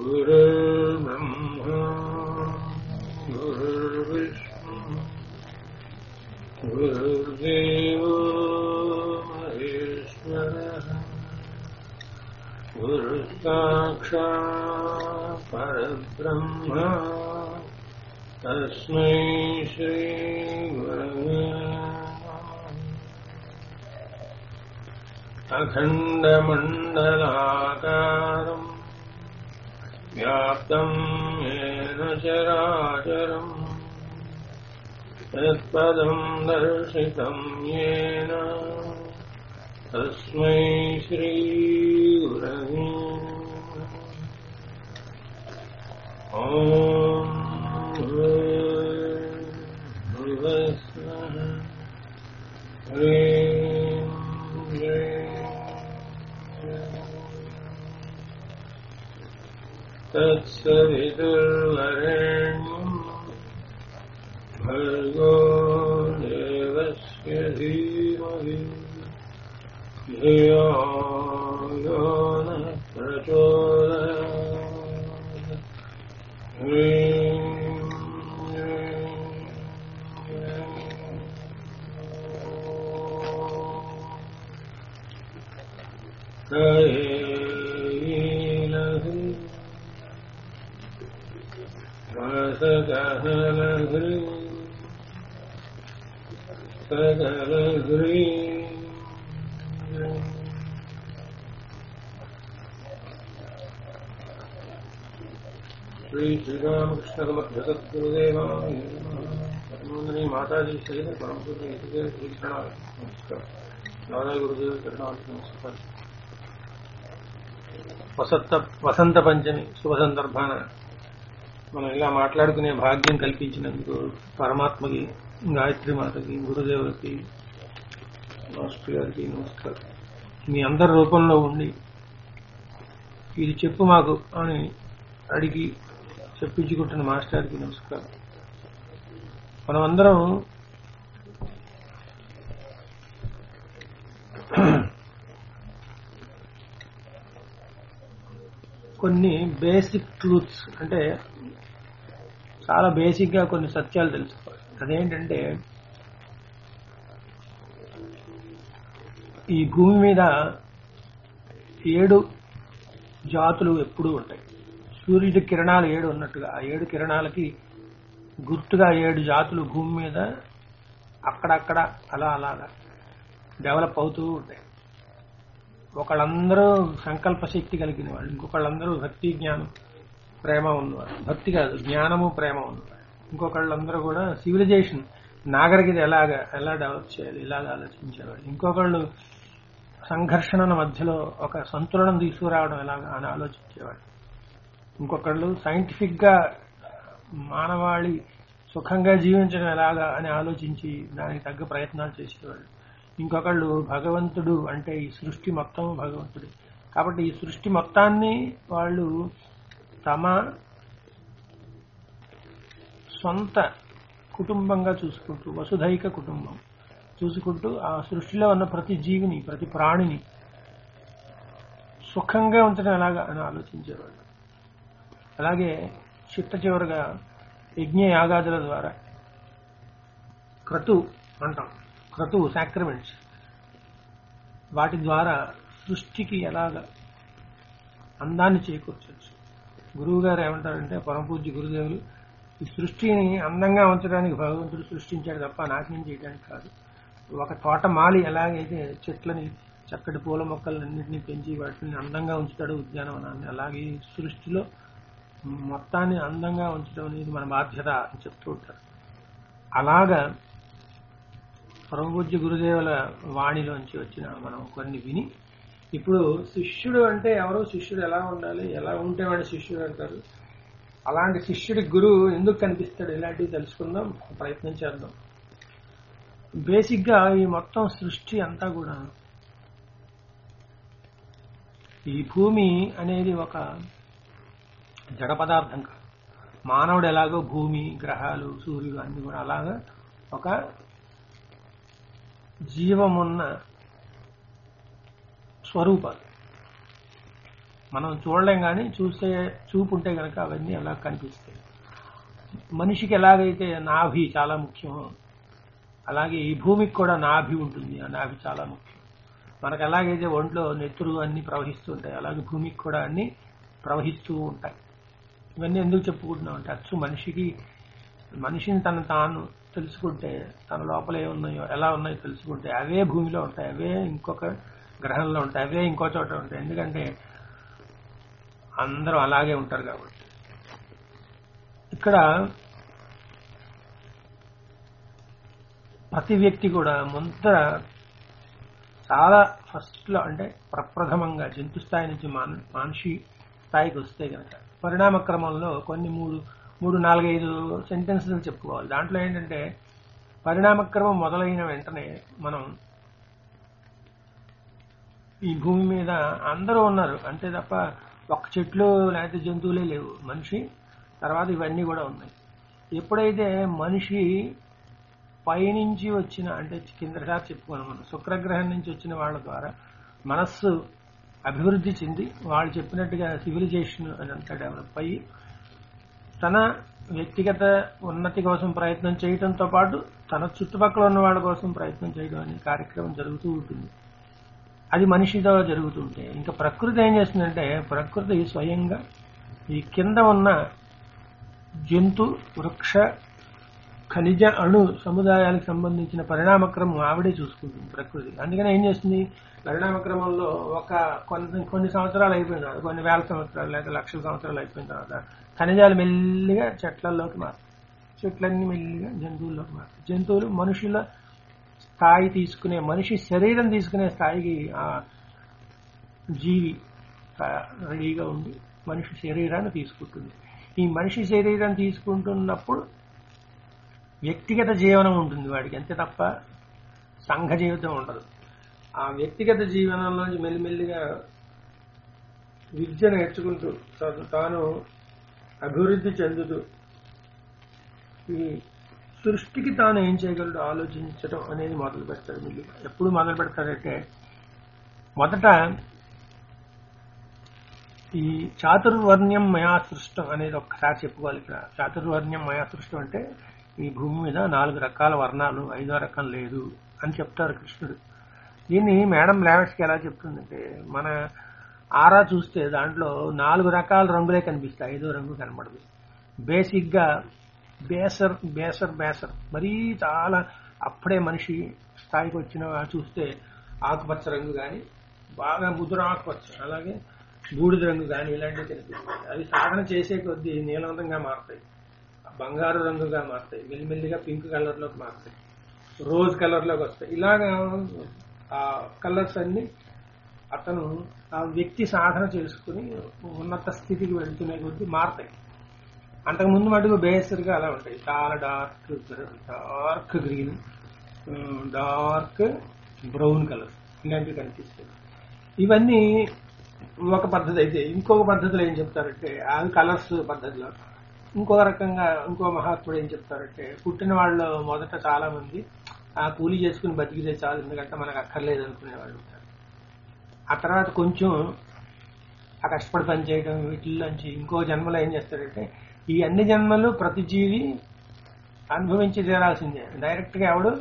गुरुर्ब्रह्मा गुरुर्विष्णु गुरुर्देवो महेश्वरः गुरुसाक्षात् परब्रह्म तस्मै श्रीगुरवे नमः। अखण्डमण्डलाकारम् व्याप्तम् येन चराचरम् यत्पदम् दर्शितम् येन तस्मै श्रीगुरवे नमः। ॐ भुवस्वः ह्रीं तत्सवितुर्वरेण्यम् भर्गो देवस्य धीमहि धियो यो नः प्रचोदयात् ह्रीं कयेलहि सकलघ्री सकलघ्री श्री श्री रामकृष्ण जगद्गुरुदेव पद्मंजनी माता जी सहित परम पूज्य हितदेव श्री प्रणाम नमस्कार दादा गुरुदेव चरणार्थ नमस्कार వసంత వసంత పంచమి శుభ సందర్భాన మనం ఇలా మాట్లాడుకునే భాగ్యం కల్పించినందుకు పరమాత్మకి గాయత్రి మాతకి గురుదేవులకి మాస్టర్ గారికి నమస్కారం మీ అందరి రూపంలో ఉండి ఇది చెప్పు మాకు అని అడిగి చెప్పించుకుంటున్న మాస్టర్కి నమస్కారం మనమందరం కొన్ని బేసిక్ ట్రూత్స్ అంటే చాలా బేసిక్ గా కొన్ని సత్యాలు తెలుసుకోవాలి అదేంటంటే ఈ భూమి మీద ఏడు జాతులు ఎప్పుడూ ఉంటాయి సూర్యుడి కిరణాలు ఏడు ఉన్నట్టుగా ఆ ఏడు కిరణాలకి గుర్తుగా ఏడు జాతులు భూమి మీద అక్కడక్కడ అలా అలాగా డెవలప్ అవుతూ ఉంటాయి ఒకళ్ళందరూ సంకల్ప శక్తి కలిగిన వాళ్ళు ఇంకొకళ్ళందరూ భక్తి జ్ఞానం ప్రేమ ఉన్నవారు భక్తి కాదు జ్ఞానము ప్రేమ ఉన్నవారు ఇంకొకళ్ళందరూ కూడా సివిలైజేషన్ నాగరికత ఎలాగ ఎలా డెవలప్ చేయాలి ఇలాగ ఆలోచించేవాళ్ళు ఇంకొకళ్ళు సంఘర్షణల మధ్యలో ఒక సంతులనం తీసుకురావడం ఎలాగ అని ఆలోచించేవాళ్ళు ఇంకొకళ్ళు సైంటిఫిక్ గా మానవాళి సుఖంగా జీవించడం ఎలాగా అని ఆలోచించి దానికి తగ్గ ప్రయత్నాలు చేసేవాళ్ళు ఇంకొకళ్ళు భగవంతుడు అంటే ఈ సృష్టి మొత్తం భగవంతుడు కాబట్టి ఈ సృష్టి మొత్తాన్ని వాళ్ళు తమ సొంత కుటుంబంగా చూసుకుంటూ వసుధైక కుటుంబం చూసుకుంటూ ఆ సృష్టిలో ఉన్న ప్రతి జీవిని ప్రతి ప్రాణిని సుఖంగా ఉంచడం ఎలాగా అని ఆలోచించేవాళ్ళు అలాగే చిట్ట చివరిగా యజ్ఞ యాగాదుల ద్వారా క్రతు అంటాం క్రతువు సాక్రమెంట్స్ వాటి ద్వారా సృష్టికి ఎలాగ అందాన్ని చేకూర్చవచ్చు గురువు గారు ఏమంటారంటే పరమపూజ్య గురుదేవులు ఈ సృష్టిని అందంగా ఉంచడానికి భగవంతుడు సృష్టించాడు తప్ప నాశనం చేయడానికి కాదు ఒక తోట మాలి ఎలాగైతే చెట్లని చక్కటి పూల మొక్కలన్నింటినీ పెంచి వాటిని అందంగా ఉంచుతాడు ఉద్యానవనాన్ని అలాగే ఈ సృష్టిలో మొత్తాన్ని అందంగా ఉంచడం అనేది మన బాధ్యత అని చెప్తూ ఉంటారు అలాగా పరమపూజ్య గురుదేవుల వాణిలోంచి వచ్చిన మనం కొన్ని విని ఇప్పుడు శిష్యుడు అంటే ఎవరో శిష్యుడు ఎలా ఉండాలి ఎలా ఉంటే వాడు శిష్యుడు అంటారు అలాంటి శిష్యుడి గురువు ఎందుకు కనిపిస్తాడు ఇలాంటివి తెలుసుకుందాం ప్రయత్నం చేద్దాం బేసిక్ గా ఈ మొత్తం సృష్టి అంతా కూడా ఈ భూమి అనేది ఒక జడ పదార్థం కాదు మానవుడు ఎలాగో భూమి గ్రహాలు సూర్యుడు అన్ని కూడా అలాగా ఒక జీవమున్న స్వరూపాలు మనం చూడలేం కానీ చూస్తే చూపు ఉంటే కనుక అవన్నీ అలా కనిపిస్తాయి మనిషికి ఎలాగైతే నాభి చాలా ముఖ్యం అలాగే ఈ భూమికి కూడా నాభి ఉంటుంది ఆ నాభి చాలా ముఖ్యం మనకు ఎలాగైతే ఒంట్లో నెత్తురు అన్ని ప్రవహిస్తూ ఉంటాయి అలాగే భూమికి కూడా అన్ని ప్రవహిస్తూ ఉంటాయి ఇవన్నీ ఎందుకు చెప్పుకుంటున్నాం అంటే అచ్చు మనిషికి మనిషిని తను తాను తెలుసుకుంటే తన లోపల ఏమున్నాయో ఎలా ఉన్నాయో తెలుసుకుంటే అవే భూమిలో ఉంటాయి అవే ఇంకొక గ్రహంలో ఉంటాయి అవే ఇంకో చోట ఉంటాయి ఎందుకంటే అందరూ అలాగే ఉంటారు కాబట్టి ఇక్కడ ప్రతి వ్యక్తి కూడా ముందర చాలా ఫస్ట్ లో అంటే ప్రప్రథమంగా జంతు స్థాయి నుంచి మాన మానసి స్థాయికి వస్తే కనుక పరిణామ క్రమంలో కొన్ని మూడు మూడు నాలుగైదు సెంటెన్సులు చెప్పుకోవాలి దాంట్లో ఏంటంటే పరిణామక్రమం మొదలైన వెంటనే మనం ఈ భూమి మీద అందరూ ఉన్నారు అంతే తప్ప ఒక్క చెట్లు లేకపోతే జంతువులే లేవు మనిషి తర్వాత ఇవన్నీ కూడా ఉన్నాయి ఎప్పుడైతే మనిషి పైనుంచి వచ్చిన అంటే కిందసారి చెప్పుకున్నాం మనం శుక్రగ్రహం నుంచి వచ్చిన వాళ్ళ ద్వారా మనస్సు అభివృద్ధి చెంది వాళ్ళు చెప్పినట్టుగా సివిలైజేషన్ అదంతా డెవలప్ అయ్యి తన వ్యక్తిగత ఉన్నతి కోసం ప్రయత్నం చేయడంతో పాటు తన చుట్టుపక్కల ఉన్న వాళ్ళ కోసం ప్రయత్నం చేయడం అనే కార్యక్రమం జరుగుతూ ఉంటుంది అది మనిషితో జరుగుతుంటే ఇంకా ప్రకృతి ఏం చేస్తుందంటే ప్రకృతి స్వయంగా ఈ కింద ఉన్న జంతు వృక్ష ఖనిజ అణు సముదాయాలకు సంబంధించిన పరిణామక్రమం ఆవిడే చూసుకుంటుంది ప్రకృతి అందుకని ఏం చేస్తుంది పరిణామక్రమంలో ఒక కొన్ని కొన్ని సంవత్సరాలు అయిపోయిన తర్వాత కొన్ని వేల సంవత్సరాలు లేదా లక్షల సంవత్సరాలు అయిపోయిన తర్వాత ఖనిజాలు మెల్లిగా చెట్లలోకి మారుతాయి చెట్లన్నీ మెల్లిగా జంతువుల్లోకి మారుతాయి జంతువులు మనుషుల స్థాయి తీసుకునే మనిషి శరీరం తీసుకునే స్థాయికి ఆ జీవి ఆ, రెడీగా ఉంది మనిషి శరీరాన్ని తీసుకుంటుంది ఈ మనిషి శరీరం తీసుకుంటున్నప్పుడు వ్యక్తిగత జీవనం ఉంటుంది వాడికి అంతే తప్ప సంఘ జీవితం ఉండదు ఆ వ్యక్తిగత జీవనంలోంచి మెల్లిమెల్లిగా విద్య నేర్చుకుంటూ తాను- తాను అభివృద్ధి చెందుతూ ఈ సృష్టికి తాను ఏం చేయగలడో ఆలోచించడం అనేది మొదలు పెడతాడు మెల్లిగా ఎప్పుడు మొదలు పెడతాడంటే మొదట ఈ చాతుర్వర్ణ్యం మయా సృష్టం అనేది ఒక్కసారి చెప్పుకోవాలి ఇక్కడ చాతుర్వర్ణ్యం మయా సృష్టం అంటే ఈ భూమి మీద నాలుగు రకాల వర్ణాలు ఐదో రకం లేదు అని చెప్తారు కృష్ణుడు దీన్ని మేడం లావెట్స్కి ఎలా చెప్తుందంటే మన ఆరా చూస్తే దాంట్లో నాలుగు రకాల రంగులే కనిపిస్తాయి ఐదో రంగు కనబడదు బేసిక్ గా బేసర్ బేసర్ బేసర్ మరీ చాలా అప్పుడే మనిషి స్థాయికి వచ్చిన వాళ్ళు చూస్తే ఆకుపచ్చ రంగు కానీ బాగా ముదురు ఆకుపచ్చ అలాగే బూడిద రంగు కానీ ఇలాంటివి కనిపిస్తాయి అవి సాధన చేసే కొద్దీ నీలవంతంగా మారుతాయి బంగారు రంగుగా మారుతాయి మెల్లిమెల్లిగా పింక్ కలర్ లోకి మారుతాయి రోజ్ కలర్ లోకి వస్తాయి ఇలాగా ఆ కలర్స్ అన్ని అతను ఆ వ్యక్తి సాధన చేసుకుని ఉన్నత స్థితికి వెళ్తునే కొద్దీ మారుతాయి అంతకుముందు మటుకు బేసర్గా అలా ఉంటాయి చాలా dark dark green dark brown colour ఇలాంటివి కనిపిస్తాయి ఇవన్నీ ఒక పద్ధతి అయితే ఇంకొక పద్ధతిలో ఏం చెప్తారంటే ఆ కలర్స్ పద్ధతిలో ఇంకో రకంగా ఇంకో మహాత్ముడు ఏం చెప్తారంటే పుట్టిన వాళ్ళు మొదట చాలా మంది ఆ కూలీ చేసుకుని బతికితే చాలు ఎందుకంటే మనకు అక్కర్లేదు అనుకునే వాళ్ళు ఉంటారు ఆ తర్వాత కొంచెం ఆ కష్టపడి పని చేయడం వీటిల్లోంచి ఇంకో జన్మలో ఏం చేస్తాడంటే ఈ అన్ని జన్మలు ప్రతి జీవి అనుభవించి తీరాల్సిందే డైరెక్ట్ గా ఎవడు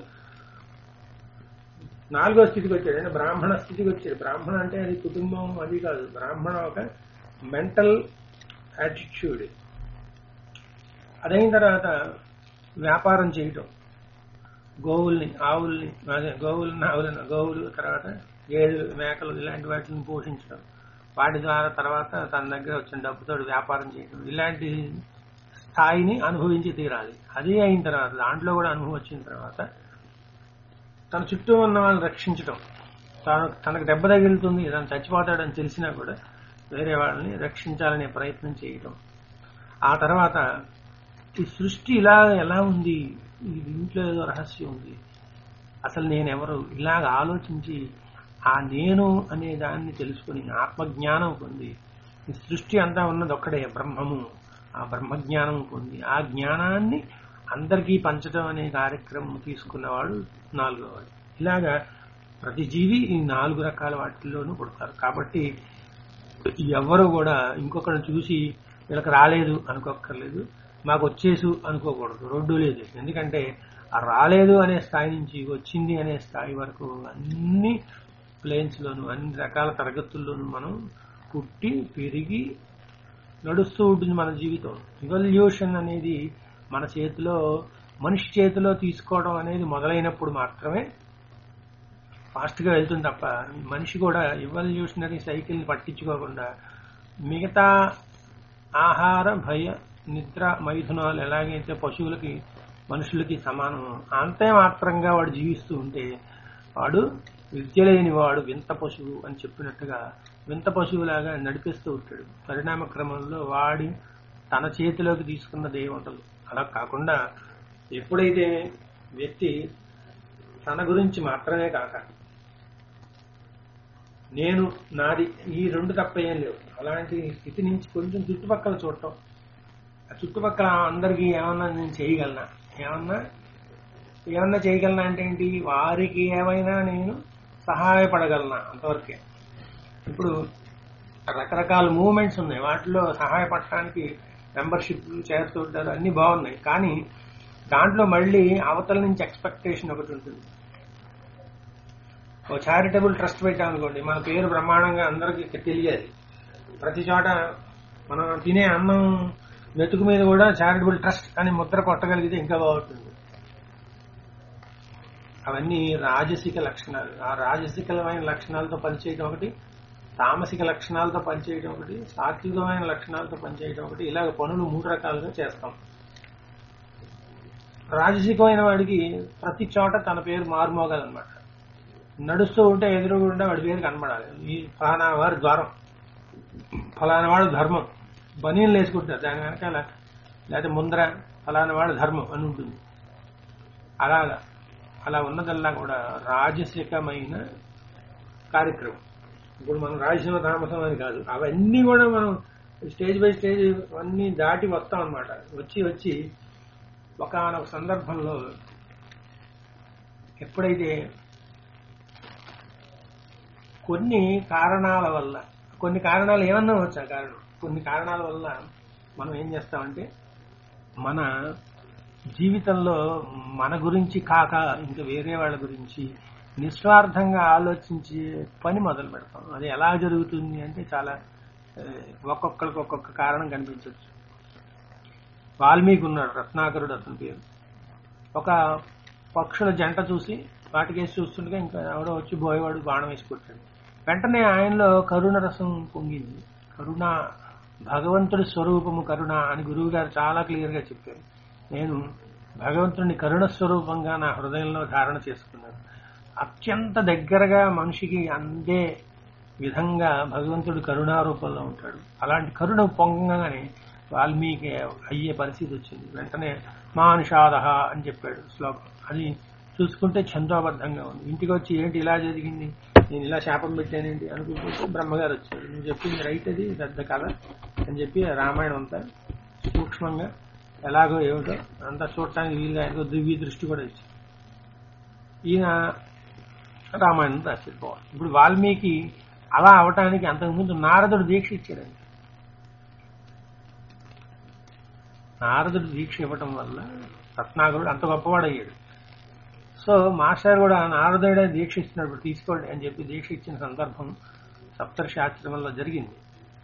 నాలుగో స్థితికి వచ్చాడు అంటే బ్రాహ్మణ స్థితికి వచ్చాడు బ్రాహ్మణ అంటే అది కుటుంబం అది కాదు బ్రాహ్మణ ఒక మెంటల్ యాటిట్యూడ్ అదైన తర్వాత వ్యాపారం చేయటం గోవుల్ని ఆవుల్ని అదే గోవుల్ని ఆవులను గోవులు తర్వాత గేదెలు మేకలు ఇలాంటి వాటిని పోషించడం వాటి ద్వారా తర్వాత తన దగ్గర వచ్చిన డబ్బుతో వ్యాపారం చేయడం ఇలాంటి స్థాయిని అనుభవించి తీరాలి అది అయిన తర్వాత దాంట్లో కూడా అనుభవం వచ్చిన తర్వాత తన చుట్టూ ఉన్న వాళ్ళని రక్షించడం తాను తనకు దెబ్బ తగులుతుంది తను చచ్చిపోతాడని తెలిసినా కూడా వేరే వాళ్ళని రక్షించాలనే ప్రయత్నం చేయడం ఆ తర్వాత ఈ సృష్టి ఇలా ఎలా ఉంది ఈ దీంట్లో ఏదో రహస్యం ఉంది అసలు నేనెవరు ఇలాగ ఆలోచించి ఆ నేను అనే దాన్ని తెలుసుకుని ఆత్మజ్ఞానం పొంది ఈ సృష్టి అంతా ఉన్నది ఒక్కడే బ్రహ్మము ఆ బ్రహ్మజ్ఞానం పొంది ఆ జ్ఞానాన్ని అందరికీ పంచడం అనే కార్యక్రమం తీసుకున్నవాడు నాలుగోవాడు ఇలాగా ప్రతి జీవి ఈ నాలుగు రకాల వాటిల్లోనూ పుడతారు కాబట్టి ఎవరు కూడా ఇంకొకరిని చూసి వీళ్ళకి రాలేదు అనుకోక్కర్లేదు మాకు వచ్చేసు అనుకోకూడదు రోడ్డు లేదు ఎందుకంటే ఆ రాలేదు అనే స్థాయి నుంచి వచ్చింది అనే స్థాయి వరకు అన్ని ప్లేన్స్ లోను అన్ని రకాల తరగతుల్లోనూ మనం పుట్టి పెరిగి నడుస్తూ ఉంటుంది మన జీవితం ఇవల్యూషన్ అనేది మన చేతిలో మనిషి చేతిలో తీసుకోవడం అనేది మొదలైనప్పుడు మాత్రమే ఫాస్ట్ గా వెళ్తుంది తప్ప మనిషి కూడా ఇవల్యూషనరీ సైకిల్ ని పట్టించుకోకుండా మిగతా ఆహార భయ నిద్ర మైథునాలు ఎలాగైతే పశువులకి మనుషులకి సమానం అంతే మాత్రంగా వాడు జీవిస్తూ ఉంటే వాడు విద్య లేని వాడు వింత పశువు అని చెప్పినట్టుగా వింత పశువులాగా నడిపిస్తూ ఉంటాడు పరిణామ క్రమంలో వాడి తన చేతిలోకి తీసుకున్నది ఏమి ఉండదు అలా కాకుండా ఎప్పుడైతే వ్యక్తి తన గురించి మాత్రమే కాక నేను నాది ఈ రెండు తప్ప ఏం లేవు అలాంటి స్థితి నుంచి కొంచెం చుట్టుపక్కల చూడటం ఆ చుట్టుపక్కల అందరికీ ఏమన్నా నేను చేయగలనా ఏమన్నా ఏమన్నా చేయగలనా అంటే ఏంటి వారికి ఏమైనా నేను సహాయపడగలనా అంతవరకే ఇప్పుడు రకరకాల మూవ్మెంట్స్ ఉన్నాయి వాటిలో సహాయపడటానికి మెంబర్షిప్ చేస్తుంటారు అన్ని బాగున్నాయి కానీ దాంట్లో మళ్ళీ అవతల నుంచి ఎక్స్పెక్టేషన్ ఒకటి ఉంటుంది ఓ చారిటబుల్ ట్రస్ట్ పెట్టామనుకోండి మన పేరు బ్రహ్మాండంగా అందరికీ తెలియాలి ప్రతి చోట మనం తినే అన్నం మెతుకు మీద కూడా చారిటబుల్ ట్రస్ట్ అని ముద్ర కొట్టగలిగితే ఇంకా బాగుంటుంది అవన్నీ రాజసిక లక్షణాలు ఆ రాజసికమైన లక్షణాలతో పనిచేయడం ఒకటి తామసిక లక్షణాలతో పనిచేయడం ఒకటి సాత్వికమైన లక్షణాలతో పనిచేయడం ఒకటి ఇలాగ పనులు మూడు రకాలుగా చేస్తాం రాజసికమైన వాడికి ప్రతి చోట తన పేరు మారుమోగాలన్నమాట నడుస్తూ ఉంటే ఎదురుగుండా వాడి పేరు కనబడాలి ఈ ఫలానా వారి ద్వారం ఫలానా వాడు ధర్మం బనీలు వేసుకుంటారు దాని వెనకాల లేకపోతే ముందర ఫలానా వాడు ధర్మం అని ఉంటుంది అలాగా అలా ఉన్నదల్లా కూడా రాజసికమైన కార్యక్రమం ఇప్పుడు మనం రాజసీమ తామసం అని కాదు అవన్నీ కూడా మనం స్టేజ్ బై స్టేజ్ అన్నీ దాటి వస్తాం అనమాట వచ్చి వచ్చి ఒకనొక సందర్భంలో ఎప్పుడైతే కొన్ని కారణాల వల్ల కొన్ని కారణాలు ఏమన్నా వచ్చా కారణం కొన్ని కారణాల వల్ల మనం ఏం చేస్తామంటే మన జీవితంలో మన గురించి కాక ఇంకా వేరే వాళ్ళ గురించి నిస్వార్థంగా ఆలోచించి పని మొదలు పెడతాం అది ఎలా జరుగుతుంది అంటే చాలా ఆ, ఒక్కొక్కరికి ఒక్కొక్క కారణం కనిపించవచ్చు వాల్మీకి ఉన్నాడు రత్నాకరుడు అతని పేరు ఒక పక్షుల జంట చూసి వాటికేసి చూస్తుండగా ఇంకా ఎవడో వచ్చి బోయవాడు బాణం వేసి కొట్టాడు వెంటనే ఆయనలో కరుణ రసం పొంగింది కరుణ భగవంతుడి స్వరూపము కరుణ అని గురువు గారు చాలా క్లియర్ గా చెప్పారు నేను భగవంతుడిని కరుణ స్వరూపంగా నా హృదయంలో ధారణ చేసుకున్నాను అత్యంత దగ్గరగా మనిషికి అందే విధంగా భగవంతుడు కరుణా రూపంలో ఉంటాడు అలాంటి కరుణ పొంగగానే వాల్మీకి అయ్యే పరిస్థితి వచ్చింది వెంటనే మానుషాద అని చెప్పాడు శ్లోకం అది చూసుకుంటే ఛందోబద్ధంగా ఉంది ఇంటికి వచ్చి ఏంటి ఇలా జరిగింది నేను ఇలా శాపం పెట్టానేంటి అనుకుంటుంటే బ్రహ్మగారు వచ్చాడు నువ్వు చెప్పింది రైట్ అది పెద్ద కథ అని చెప్పి రామాయణం అంతా సూక్ష్మంగా ఎలాగో ఏమిటో అంతా చూడటానికి వీలుగా ఆయనకు దివ్య దృష్టి కూడా ఇచ్చింది ఈయన రామాయణం రాశారు బాగుంది ఇప్పుడు వాల్మీకి అలా అవటానికి అంతకుముందు నారదుడు దీక్ష ఇచ్చాడండి నారదుడు దీక్ష ఇవ్వటం వల్ల రత్నాకరుడు అంత గొప్పవాడు అయ్యాడు సో మాస్టర్ కూడా నారదుడే దీక్ష ఇచ్చినప్పుడు తీసుకోండి అని చెప్పి దీక్ష ఇచ్చిన సందర్భం సప్తర్షి ఆశ్రమంలో జరిగింది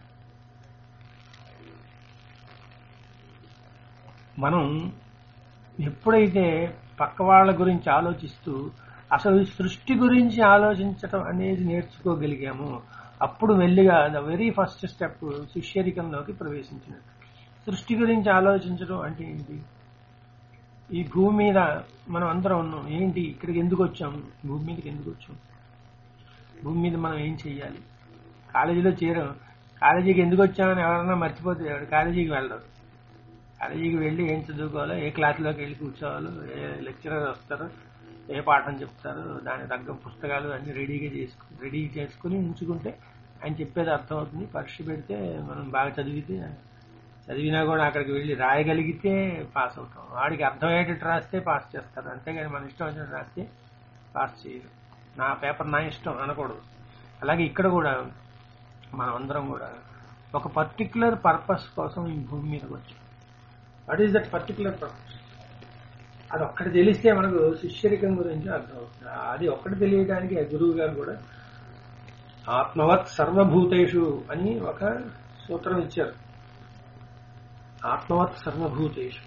మనం ఎప్పుడైతే పక్క వాళ్ళ గురించి ఆలోచిస్తూ అసలు ఈ సృష్టి గురించి ఆలోచించటం అనేది నేర్చుకోగలిగాము అప్పుడు మెల్లిగా ద వెరీ ఫస్ట్ స్టెప్ శిష్యరికంలోకి ప్రవేశించినట్టు సృష్టి గురించి ఆలోచించడం అంటే ఏంటి ఈ భూమి మీద మనం అందరం ఉన్నాం ఏంటి ఇక్కడికి ఎందుకు వచ్చాం భూమి మీదకి ఎందుకు వచ్చాం భూమి మీద మనం ఏం చెయ్యాలి కాలేజీలో చేరాం కాలేజీకి ఎందుకు వచ్చామని ఎవరన్నా మర్చిపోతే ఎవడు కాలేజీకి వెళ్ళరు కాలేజీకి వెళ్ళి ఏం చదువుకోవాలో ఏ క్లాస్లోకి వెళ్ళి కూర్చోవాలో ఏ లెక్చరర్ వస్తారో ఏ పాఠం చెప్తారో దానికి తగ్గ పుస్తకాలు అన్ని రెడీగా చేసుకు రెడీ చేసుకుని ఉంచుకుంటే ఆయన చెప్పేది అర్థమవుతుంది పరీక్ష పెడితే మనం బాగా చదివితే చదివినా కూడా అక్కడికి వెళ్ళి రాయగలిగితే పాస్ అవుతాం వాడికి అర్థమయ్యేటట్టు రాస్తే పాస్ చేస్తారు అంతేగాని మన ఇష్టం వచ్చినట్టు రాస్తే పాస్ చేయరు నా పేపర్ నా ఇష్టం అనకూడదు అలాగే ఇక్కడ కూడా మనమందరం కూడా ఒక పర్టికులర్ పర్పస్ కోసం ఈ భూమి మీదకి వచ్చాం what is that particular purpose అది ఒక్కటి తెలిస్తే మనకు శిష్యరికం గురించి అర్థమవుతుంది అది ఒక్కటి తెలియడానికి ఆ గురువు గారు కూడా ఆత్మవత్ సర్వభూతేషు అని ఒక సూత్రం ఇచ్చారు ఆత్మవత్ సర్వభూతేషు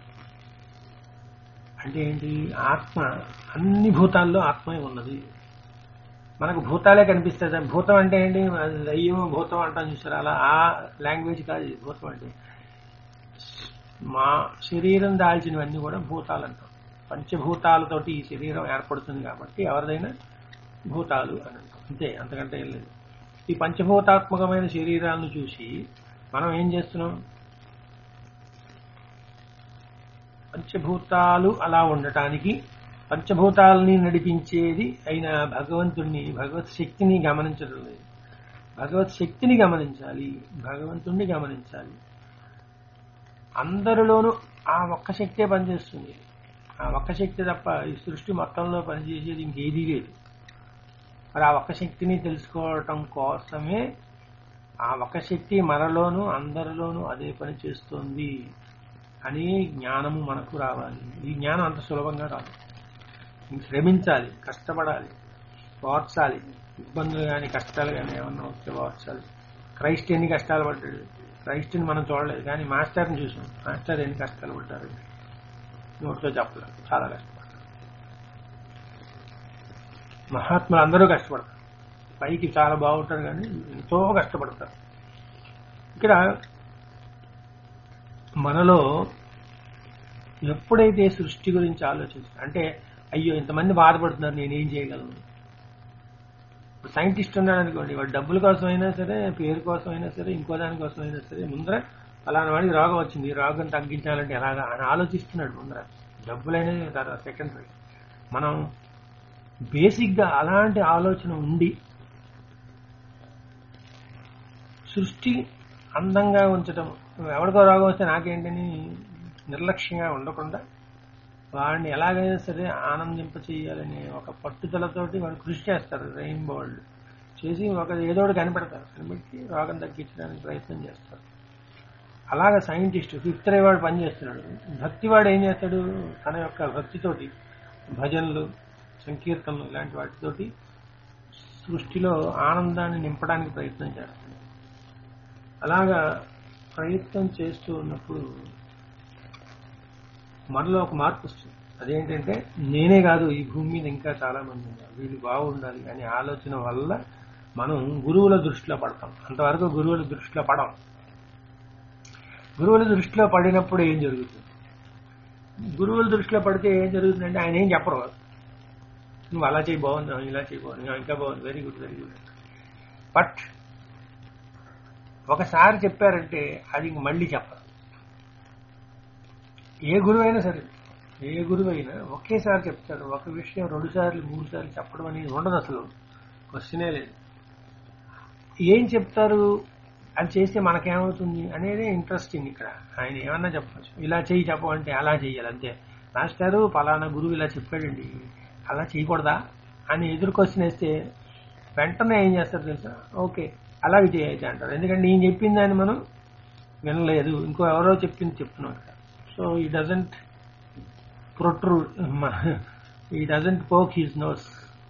అంటే ఏంటి ఆత్మ అన్ని భూతాల్లో ఆత్మే ఉన్నది మనకు భూతాలే కనిపిస్తాయి భూతం అంటే ఏంటి అది దయ్యం భూతం అంటాం చూసారు అలా ఆ లాంగ్వేజ్ కాదు ఇది భూతం అంటే మా శరీరం దాల్చినవన్నీ కూడా భూతాలు అంటాం పంచభూతాలతోటి ఈ శరీరం ఏర్పడుతుంది కాబట్టి ఎవరిదైనా భూతాలు అని అంటాం అంతే అంతకంటే ఏం లేదు ఈ పంచభూతాత్మకమైన శరీరాలను చూసి మనం ఏం చేస్తున్నాం పంచభూతాలు అలా ఉండటానికి పంచభూతాలని నడిపించేది అయిన భగవంతుణ్ణి భగవత్ శక్తిని గమనించడం లేదు భగవత్ శక్తిని గమనించాలి భగవంతుణ్ణి గమనించాలి అందరిలోనూ ఆ ఒక్క శక్తే పనిచేస్తుంది ఆ ఒక్క శక్తి తప్ప ఈ సృష్టి మొత్తంలో పనిచేసేది ఇంకేదీ లేదు మరి ఆ ఒక్క శక్తిని తెలుసుకోవటం కోసమే ఆ ఒక్క శక్తి మనలోనూ అందరిలోనూ అదే పని చేస్తోంది అని జ్ఞానము మనకు రావాలి ఈ జ్ఞానం అంత సులభంగా రాదు శ్రమించాలి కష్టపడాలి ఓర్చాలి ఇబ్బందులు కానీ కష్టాలు కానీ ఏమన్నా వస్తే ఓర్చాలి క్రైస్ట్ ఎన్ని కష్టాలు పడ్డాడు క్రైస్ట్ని మనం చూడలేదు కానీ మాస్టర్ని చూసాం మాస్టర్ ఎన్ని కష్టాలు పడ్డారు నోట్లో చెప్పలేదు చాలా కష్టపడతారు మహాత్ములు అందరూ కష్టపడతారు పైకి చాలా బాగుంటారు కానీ ఎంతో కష్టపడతారు ఇక్కడ మనలో ఎప్పుడైతే సృష్టి గురించి ఆలోచిస్తాం అంటే అయ్యో ఇంతమంది బాధపడుతున్నారు నేనేం చేయగలను సైంటిస్ట్ ఉన్నాడు అనుకోండి వాడు డబ్బుల కోసం అయినా సరే పేరు కోసం అయినా సరే ఇంకో దాని కోసం అయినా సరే ముందర అలాంటి వాడికి రోగం వచ్చింది ఈ రోగం తగ్గించాలంటే ఎలాగా అని ఆలోచిస్తున్నాడు ముందర డబ్బులైనది తర్వాత సెకండరీ మనం బేసిక్గా అలాంటి ఆలోచన ఉండి సృష్టి అందంగా ఉంచడం ఎవరికో రోగం వస్తే నాకేంటని నిర్లక్ష్యంగా ఉండకుండా వాడిని ఎలాగైనా సరే ఆనందింప చేయాలనే ఒక పట్టుదలతోటి వాడు కృషి చేస్తారు రెయిన్బో వాళ్ళు చేసి ఒక ఏదో ఒకటి కనిపెడతారు కనిపెట్టి రోగం తగ్గించడానికి ప్రయత్నం చేస్తారు అలాగ సైంటిస్ట్ ఫిఫ్త్ రే వాడు పనిచేస్తున్నాడు భక్తి వాడు ఏం చేస్తాడు తన యొక్క భక్తితోటి భజనలు సంకీర్తనలు ఇలాంటి వాటితోటి సృష్టిలో ఆనందాన్ని నింపడానికి ప్రయత్నం చేస్తాడు అలాగా ప్రయత్నం చేస్తూ ఉన్నప్పుడు మనలో ఒక మార్పు వస్తుంది అదేంటంటే నేనే కాదు ఈ భూమి మీద ఇంకా చాలా మంది ఉన్నారు వీళ్ళు బాగుండాలి అనే ఆలోచన వల్ల మనం గురువుల దృష్టిలో పడతాం అంతవరకు గురువుల దృష్టిలో పడం గురువుల దృష్టిలో పడినప్పుడు ఏం జరుగుతుంది గురువుల దృష్టిలో పడితే ఏం జరుగుతుందంటే ఆయన ఏం చెప్పరు నువ్వు అలా చేయి బాగుంది ఇలా చేయి బాగుంది ఇంకా బాగుంది very good very good but ఒకసారి చెప్పారంటే అది ఇంక మళ్ళీ చెప్పరు ఏ గురువు అయినా సరే ఏ గురువు అయినా ఒకేసారి చెప్తాడు ఒక విషయం రెండు సార్లు మూడు సార్లు చెప్పడం అనేది ఉండదు అసలు క్వశ్చనే లేదు ఏం చెప్తారు అది చేస్తే మనకేమవుతుంది అనేది ఇంట్రెస్టింగ్ ఇక్కడ ఆయన ఏమన్నా చెప్పచ్చు ఇలా చేయి చెప్పమంటే అలా చేయాలి అంతే మాస్టారు పలానా గురువు ఇలా చెప్పాడండి అలా చేయకూడదా అని ఎదురు క్వశ్చన్ వేస్తే వెంటనే ఏం చేస్తారు తెలుసా ఓకే అలాగే చేయొచ్చు అంటారు ఎందుకంటే నేను చెప్పిన దాన్ని మనం వినలేదు ఇంకో ఎవరో చెప్పింది చెప్తున్నాం ఇక్కడ so he doesn't protrude he doesn't poke his nose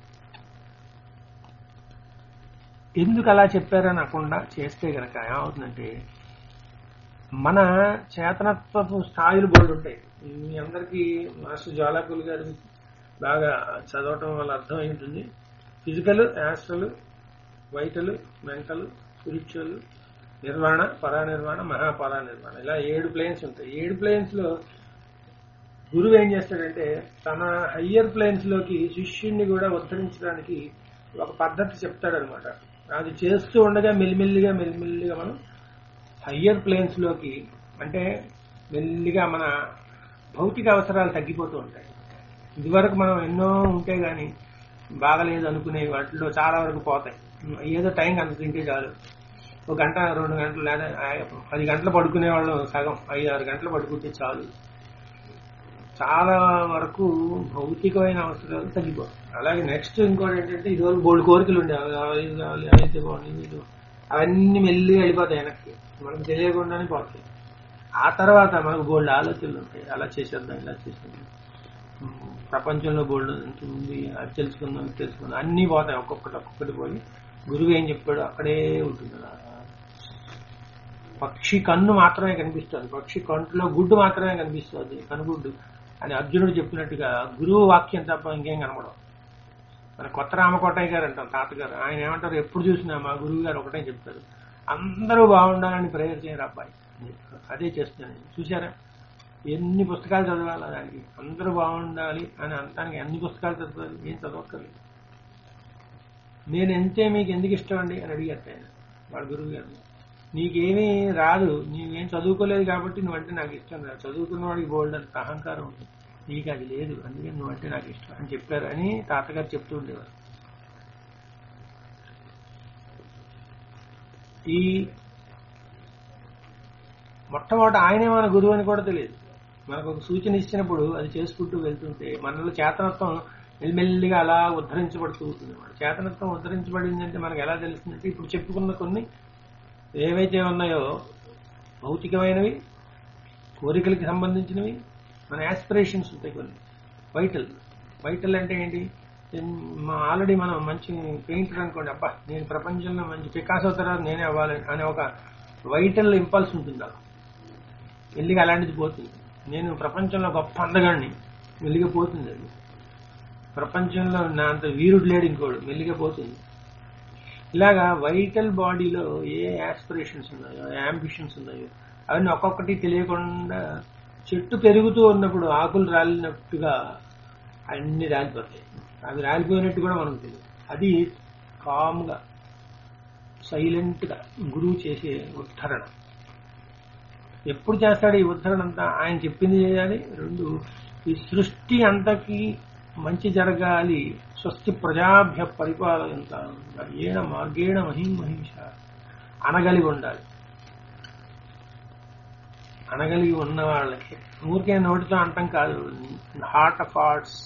ఎందుకు అలా చెప్పారని అనకుండా చేస్తే గనక ఏమవుతుందంటే మన చేతనత్వపు స్థాయిలు బోర్డు ఉంటాయి మీ అందరికీ మాస్టర్ జ్వాలాకులు గారు బాగా చదవటం వల్ల అర్థం ఉంటుంది physical astral vital mental spiritual నిర్వాణ పరానిర్వాణ మహాపరానిర్వాణ ఇలా ఏడు ప్లేన్స్ ఉంటాయి ఏడు ప్లేన్స్ లో గురువు ఏం చేస్తాడంటే తన హయ్యర్ ప్లేన్స్ లోకి శిష్యుణ్ణి కూడా ఉద్ధరించడానికి ఒక పద్ధతి చెప్తాడనమాట అది చేస్తూ ఉండగా మెల్లిమెల్లిగా మెల్లిమెల్లిగా మనం హయ్యర్ ప్లేన్స్ లోకి అంటే మెల్లిగా మన భౌతిక అవసరాలు తగ్గిపోతూ ఉంటాయి ఇదివరకు మనం ఎన్నో ఉంటే గాని బాగలేదు అనుకునే వాటిలో చాలా వరకు పోతాయి ఏదో టైం అంత తింటే చాలు ఒక గంట రెండు గంటలు లేదా పది గంటలు పడుకునే వాళ్ళు సగం ఐదు ఆరు గంటలు పడుకుంటే చాలు చాలా వరకు భౌతికమైన అవసరాలు తగ్గిపోతాయి అలాగే నెక్స్ట్ ఇంకోటి ఏంటంటే ఇదివరకు బోల్డ్ కోరికలు ఉండేవి అవి కావాలి ఇది కావాలి అయితే బాగుంది ఇది అవన్నీ మెల్లిగా వెళ్ళిపోతాయి వెనక్కి మనకు తెలియకుండానే పోతాయి ఆ తర్వాత మనకు బోల్డ్ ఆలోచనలు ఉంటాయి అలా చేసేద్దాం ఇలా చేసేద్దాం ఉమ్, ప్రపంచంలో బోల్డ్ ఎంత ఉంది అది తెలుసుకుందాం ఇది తెలుసుకుందాం అన్నీ పోతాయి ఒక్కొక్కటి ఒక్కొక్కటి పోయి గురువు ఏం చెప్పాడు అక్కడే ఉంటుంది అలా. పక్షి కన్ను మాత్రమే కనిపిస్తుంది పక్షి కంటులో గుడ్డు మాత్రమే కనిపిస్తుంది కనుగుడ్డు అని అర్జునుడు చెప్పినట్టుగా గురువు వాక్యం తప్ప ఇంకేం కనబడవు మన కొత్త రామకోటయ్య గారు అంటాం తాతగారు ఆయన ఏమంటారు ఎప్పుడు చూసినా మా గురువు గారు ఒకటే చెప్తారు అందరూ బాగుండాలని ప్రేయర్ చేయరు అబ్బాయి అని చెప్తారు. అదే చేస్తున్నాను చూసారా ఎన్ని పుస్తకాలు చదవాలి దానికి అందరూ బాగుండాలి అని అనడానికి ఎన్ని పుస్తకాలు చదవాలి ఏం చదవక్కర్లేదు నేను ఎంతే మీకు ఎందుకు ఇష్టం అండి అని అడిగారు ఆయన వాళ్ళ గురువు గారు నీకేమీ రాదు నీవేం చదువుకోలేదు కాబట్టి నువ్వంటే నాకు ఇష్టం రాదు చదువుకున్న వాడికి బోల్డ్ అంత అహంకారం ఉంది నీకు అది లేదు అందుకని నువ్వంటే నాకు ఇష్టం అని చెప్పారు అని తాతగారు చెప్తూ ఉండేవారు ఈ మొట్టమొదటి ఆయనే మన గురువు అని కూడా తెలియదు మనకు ఒక సూచన ఇచ్చినప్పుడు అది చేసుకుంటూ వెళ్తుంటే మనలో చేతనత్వం మెల్లిమెల్లిగా అలా ఉద్ధరించబడుతూ ఉంటుంది మన చేతనత్వం ఉద్ధరించబడిందంటే మనకు ఎలా తెలుస్తుందంటే ఇప్పుడు చెప్పుకున్న కొన్ని ఏవైతే ఉన్నాయో భౌతికమైనవి కోరికలకి సంబంధించినవి మన యాస్పిరేషన్స్ ఉంటాయి కొన్ని వైటల్ వైటల్ అంటే ఏంటి ఆల్రెడీ మనం మంచి పెయింటర్ అనుకోండి అబ్బా నేను ప్రపంచంలో మంచి పికాసో తర్వాత నేనే అవ్వాలి అనే ఒక వైటల్ ఇంపల్స్ ఉంటుంది అలా మెల్లిగా అలాంటిది పోతుంది నేను ప్రపంచంలో గొప్ప అందగాడిని మెల్లిగా పోతుంది అది ప్రపంచంలో నా అంత వీరుడు లేడు ఇంకోడు మెల్లిగా పోతుంది ఇలాగా వైటల్ బాడీలో ఏ యాస్పిరేషన్స్ ఉన్నాయో యాంబిషన్స్ ఉన్నాయో అవన్నీ ఒక్కొక్కటి తెలియకుండా చెట్టు పెరుగుతూ ఉన్నప్పుడు ఆకులు రాలినట్టుగా అన్ని రాలిపోతాయి అవి రాలిపోయినట్టు కూడా మనకు తెలియదు అది కామ్గా సైలెంట్గా గురువు చేసే ఉద్ధరణ ఎప్పుడు చేస్తాడు ఈ ఉద్ధరణ అంతా ఆయన చెప్పింది చేయాలి రెండు ఈ సృష్టి అంతకి మంచి జరగాలి స్వస్తి ప్రజాభ్య పరిపాలనంత ఏణ మార్గేణ మహిం మహిష అనగలిగి ఉండాలి అనగలిగి ఉన్న వాళ్ళకి ఊరికే నోటితో అంటాం కాదు హార్ట్ ఆఫ్ హార్ట్స్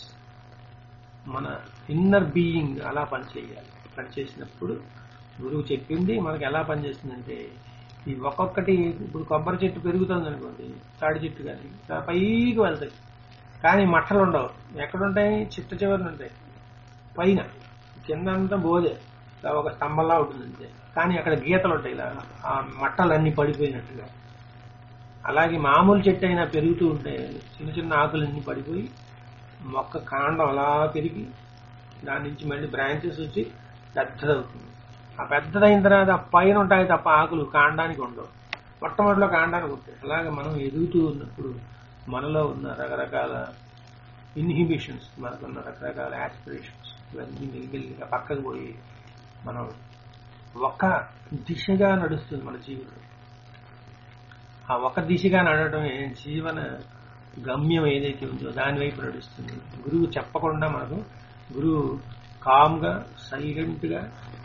మన ఇన్నర్ బీయింగ్ అలా పనిచేయాలి పనిచేసినప్పుడు గురువు చెప్పింది మనకి ఎలా పనిచేస్తుందంటే ఈ ఒక్కొక్కటి ఇప్పుడు కొబ్బరి చెట్టు పెరుగుతుంది అనుకోండి తాడి చెట్టు కానీ చాలా పైకి వెళ్తాయి కానీ మట్టలు ఉండవు ఎక్కడుంటాయి చిట్ట చివరిన ఉంటాయి పైన కింద అంతా బోదే ఇలా ఒక స్తంభంలా ఉంటుంది అంతే కానీ అక్కడ గీతలు ఉంటాయి ఇలా ఆ మట్టలన్నీ పడిపోయినట్టుగా అలాగే మామూలు చెట్టు అయినా పెరుగుతూ ఉంటాయి చిన్న చిన్న ఆకులన్నీ పడిపోయి మొక్క కాండం అలా పెరిగి దాని నుంచి మళ్ళీ బ్రాంచెస్ వచ్చి పెద్దదవుతుంది ఆ పెద్దదైన తర్వాత ఆ పైన ఉంటాయి తప్ప ఆకులు కాండానికి ఉండవు మొట్టమొదటిలో కాండానికి ఉంటాయి అలాగే మనం ఎదుగుతూ ఉన్నప్పుడు మనలో ఉన్న రకరకాల ఇన్హిబిషన్స్ మనకున్న రకరకాల యాస్పిరేషన్స్ ఇవన్నీ మెల్లిమెల్లిగా పక్కకు పోయి మనం ఒక దిశగా నడుస్తుంది మన జీవితం ఆ ఒక దిశగా నడవడమే జీవన గమ్యం ఏదైతే ఉందో దాని వైపు నడుస్తుంది గురువు చెప్పకుండా మనకు గురువు కామ్గా సైలెంట్గా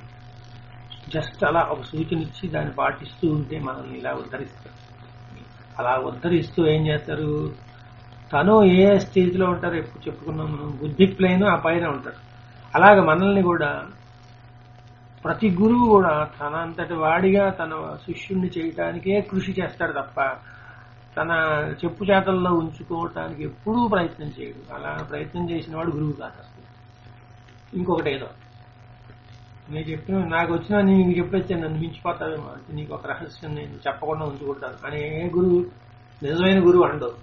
జస్ట్ అలా ఒక సూచన ఇచ్చి దాన్ని పాటిస్తూ ఉంటే మనల్ని ఇలా ఉద్ధరిస్తారు అలా ఉద్ధరిస్తూ ఏం చేస్తారు తను ఏ స్టేజ్లో ఉంటారో ఎప్పుడు చెప్పుకున్నాం మనం బుద్ధి ప్లేన్ ఆ పైన ఉంటాడు అలాగే మనల్ని కూడా ప్రతి గురువు కూడా తన అంతటి వాడిగా తన శిష్యుణ్ణి చేయటానికే కృషి చేస్తాడు తప్ప తన చెప్పు చేతల్లో ఉంచుకోవటానికి ఎప్పుడూ ప్రయత్నం చేయడు అలా ప్రయత్నం చేసిన వాడు గురువు కాదు అసలు ఇంకొకటి ఏదో నేను చెప్పిన నాకు వచ్చిన నీకు చెప్పొచ్చా నన్ను మించిపోతావేమో అంటే నీకు ఒక రహస్యం నేను చెప్పకుండా ఉంచుకుంటాను అని ఏ గురువు నిజమైన గురువు అండవు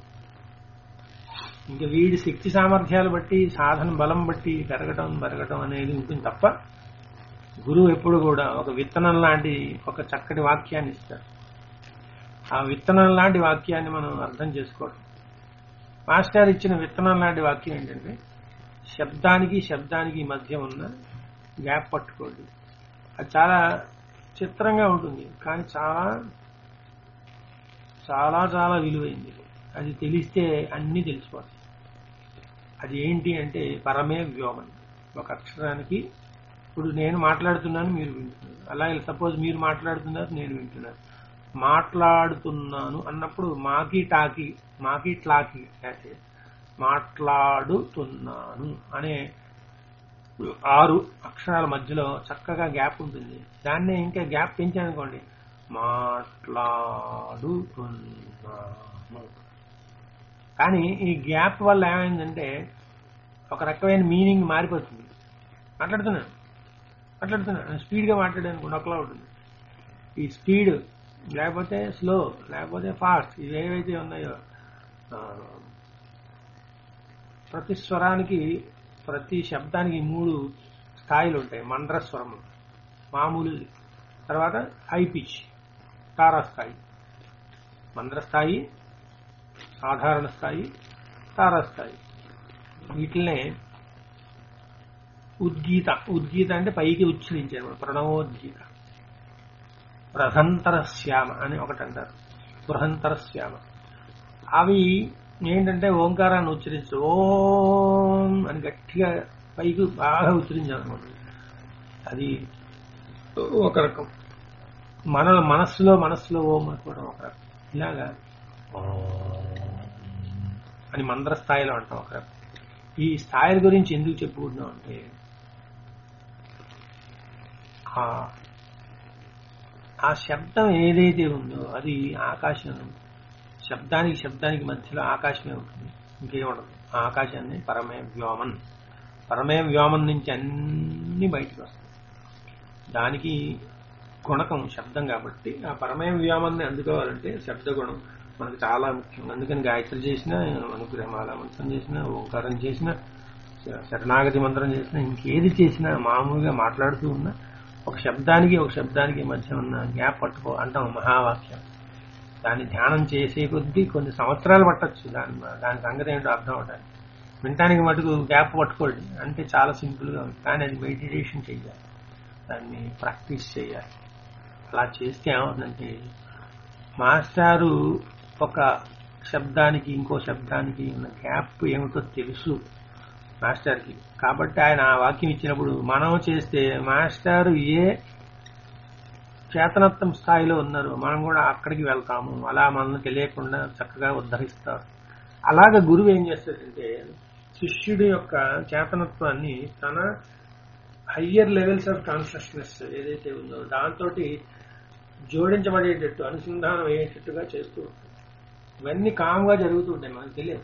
ఇంకా వీడి శక్తి సామర్థ్యాలు బట్టి సాధన బలం బట్టి పెరగటం పెరగటం అనేది ఉంటుంది తప్ప గురువు ఎప్పుడు కూడా ఒక విత్తనం లాంటి ఒక చక్కటి వాక్యాన్ని ఇస్తాడు ఆ విత్తనం లాంటి వాక్యాన్ని మనం అర్థం చేసుకోవడం మాస్టర్ ఇచ్చిన విత్తనం లాంటి వాక్యం ఏంటంటే శబ్దానికి శబ్దానికి మధ్య ఉన్న గ్యాప్ పట్టుకోండి అది చాలా చిత్రంగా ఉంటుంది కానీ చాలా చాలా చాలా విలువైంది అది తెలిస్తే అన్నీ తెలిసిపోతాయి అది ఏంటి అంటే పరమే వ్యోమం ఒక అక్షరానికి ఇప్పుడు నేను మాట్లాడుతున్నాను మీరు వింటున్నారు అలాగే సపోజ్ మీరు మాట్లాడుతున్నారు నేను వింటున్నాను మాట్లాడుతున్నాను అన్నప్పుడు మాకి టాకి మాకి ట్లాకి అంటే మాట్లాడుతున్నాను అనే ఆరు అక్షరాల మధ్యలో చక్కగా గ్యాప్ ఉంటుంది దాన్నే ఇంకా గ్యాప్ పెంచానుకోండి మాట్లాడుతున్నాము కానీ ఈ గ్యాప్ వల్ల ఏమైందంటే ఒక రకమైన మీనింగ్ మారిపోతుంది మాట్లాడుతున్నాను మాట్లాడుతున్నాను స్పీడ్గా మాట్లాడాను ఒకలా ఉంటుంది ఈ స్పీడ్ లేకపోతే స్లో లేకపోతే ఫాస్ట్ ఇవి ఏవైతే ఉన్నాయో ఆ, ప్రతి స్వరానికి ప్రతి శబ్దానికి మూడు స్థాయిలు ఉంటాయి మంద్ర స్వరం మామూలు తర్వాత హై పిచ్ తారా స్థాయి మంద్ర స్థాయి సాధారణ స్థాయి తారా స్థాయి వీటినే ఉద్గీత ఉద్గీత అంటే పైకి ఉచ్చరించారు ప్రణవోద్గీత బృహంతర శ్యామ అని ఒకటి అంటారు బృహంతర శ్యామ అవి ఏంటంటే ఓంకారాన్ని ఉచ్చరించు ఓం అని గట్టిగా పైకి బాగా ఉచ్చరించాలన్నమాట అది ఒక రకం మన మనస్సులో మనస్సులో ఓం అనుకోవడం ఒక రకం ఇలాగా ఓం అని మంత్ర స్థాయిలో అంటాం ఒక రకం ఈ స్థాయిల గురించి ఎందుకు చెప్పుకుంటున్నాం అంటే ఆ ఆ శబ్దం ఏదైతే ఉందో అది ఆకాశం శబ్దానికి శబ్దానికి మధ్యలో ఆకాశమే ఉంటుంది ఇంకేముండదు ఆ ఆకాశాన్ని పరమే వ్యోమన్ పరమే వ్యోమన్ నుంచి అన్ని బయటకు వస్తాయి దానికి గుణకం శబ్దం కాబట్టి ఆ పరమేయ వ్యోమాన్ని అందుకోవాలంటే శబ్ద గుణం మనకు చాలా ముఖ్యం అందుకని గాయత్రి చేసిన అనుగ్రహమాల మంత్రం చేసిన ఓంకారం చేసిన శరణాగతి మంత్రం చేసిన ఇంకేది చేసినా మామూలుగా మాట్లాడుతూ ఉన్నా ఒక శబ్దానికి ఒక శబ్దానికి మధ్య ఉన్న గ్యాప్ పట్టుకో అంటాం మహావాక్యం దాన్ని ధ్యానం చేసే కొద్దీ కొన్ని సంవత్సరాలు పట్టొచ్చు దాని దాని సంగతి ఏంటో అర్థం అవడానికి వినటానికి మటుకు గ్యాప్ పట్టుకోండి అంటే చాలా సింపుల్గా ఉంది కానీ అది మెడిటేషన్ చేయాలి దాన్ని ప్రాక్టీస్ చేయాలి అలా చేస్తే ఏమవుతుందంటే మాస్టారు ఒక శబ్దానికి ఇంకో శబ్దానికి ఉన్న గ్యాప్ ఏమిటో తెలుసు మాస్టర్కి కాబట్టి ఆయన ఆ వాక్యం ఇచ్చినప్పుడు మనం చేస్తే మాస్టారు ఏ చేతనత్వం స్థాయిలో ఉన్నారు మనం కూడా అక్కడికి వెళ్తాము అలా మనల్ని తెలియకుండా చక్కగా ఉద్ధరిస్తారు అలాగ గురువు ఏం చేస్తాడంటే శిష్యుడి యొక్క చేతనత్వాన్ని తన హయ్యర్ లెవెల్స్ ఆఫ్ కాన్షియస్నెస్ ఏదైతే ఉందో దాంతో జోడించబడేటట్టు అనుసంధానం అయ్యేటట్టుగా చేస్తూ ఉంటాడు ఇవన్నీ కామ్గా జరుగుతూ ఉంటాయి మనకు తెలియదు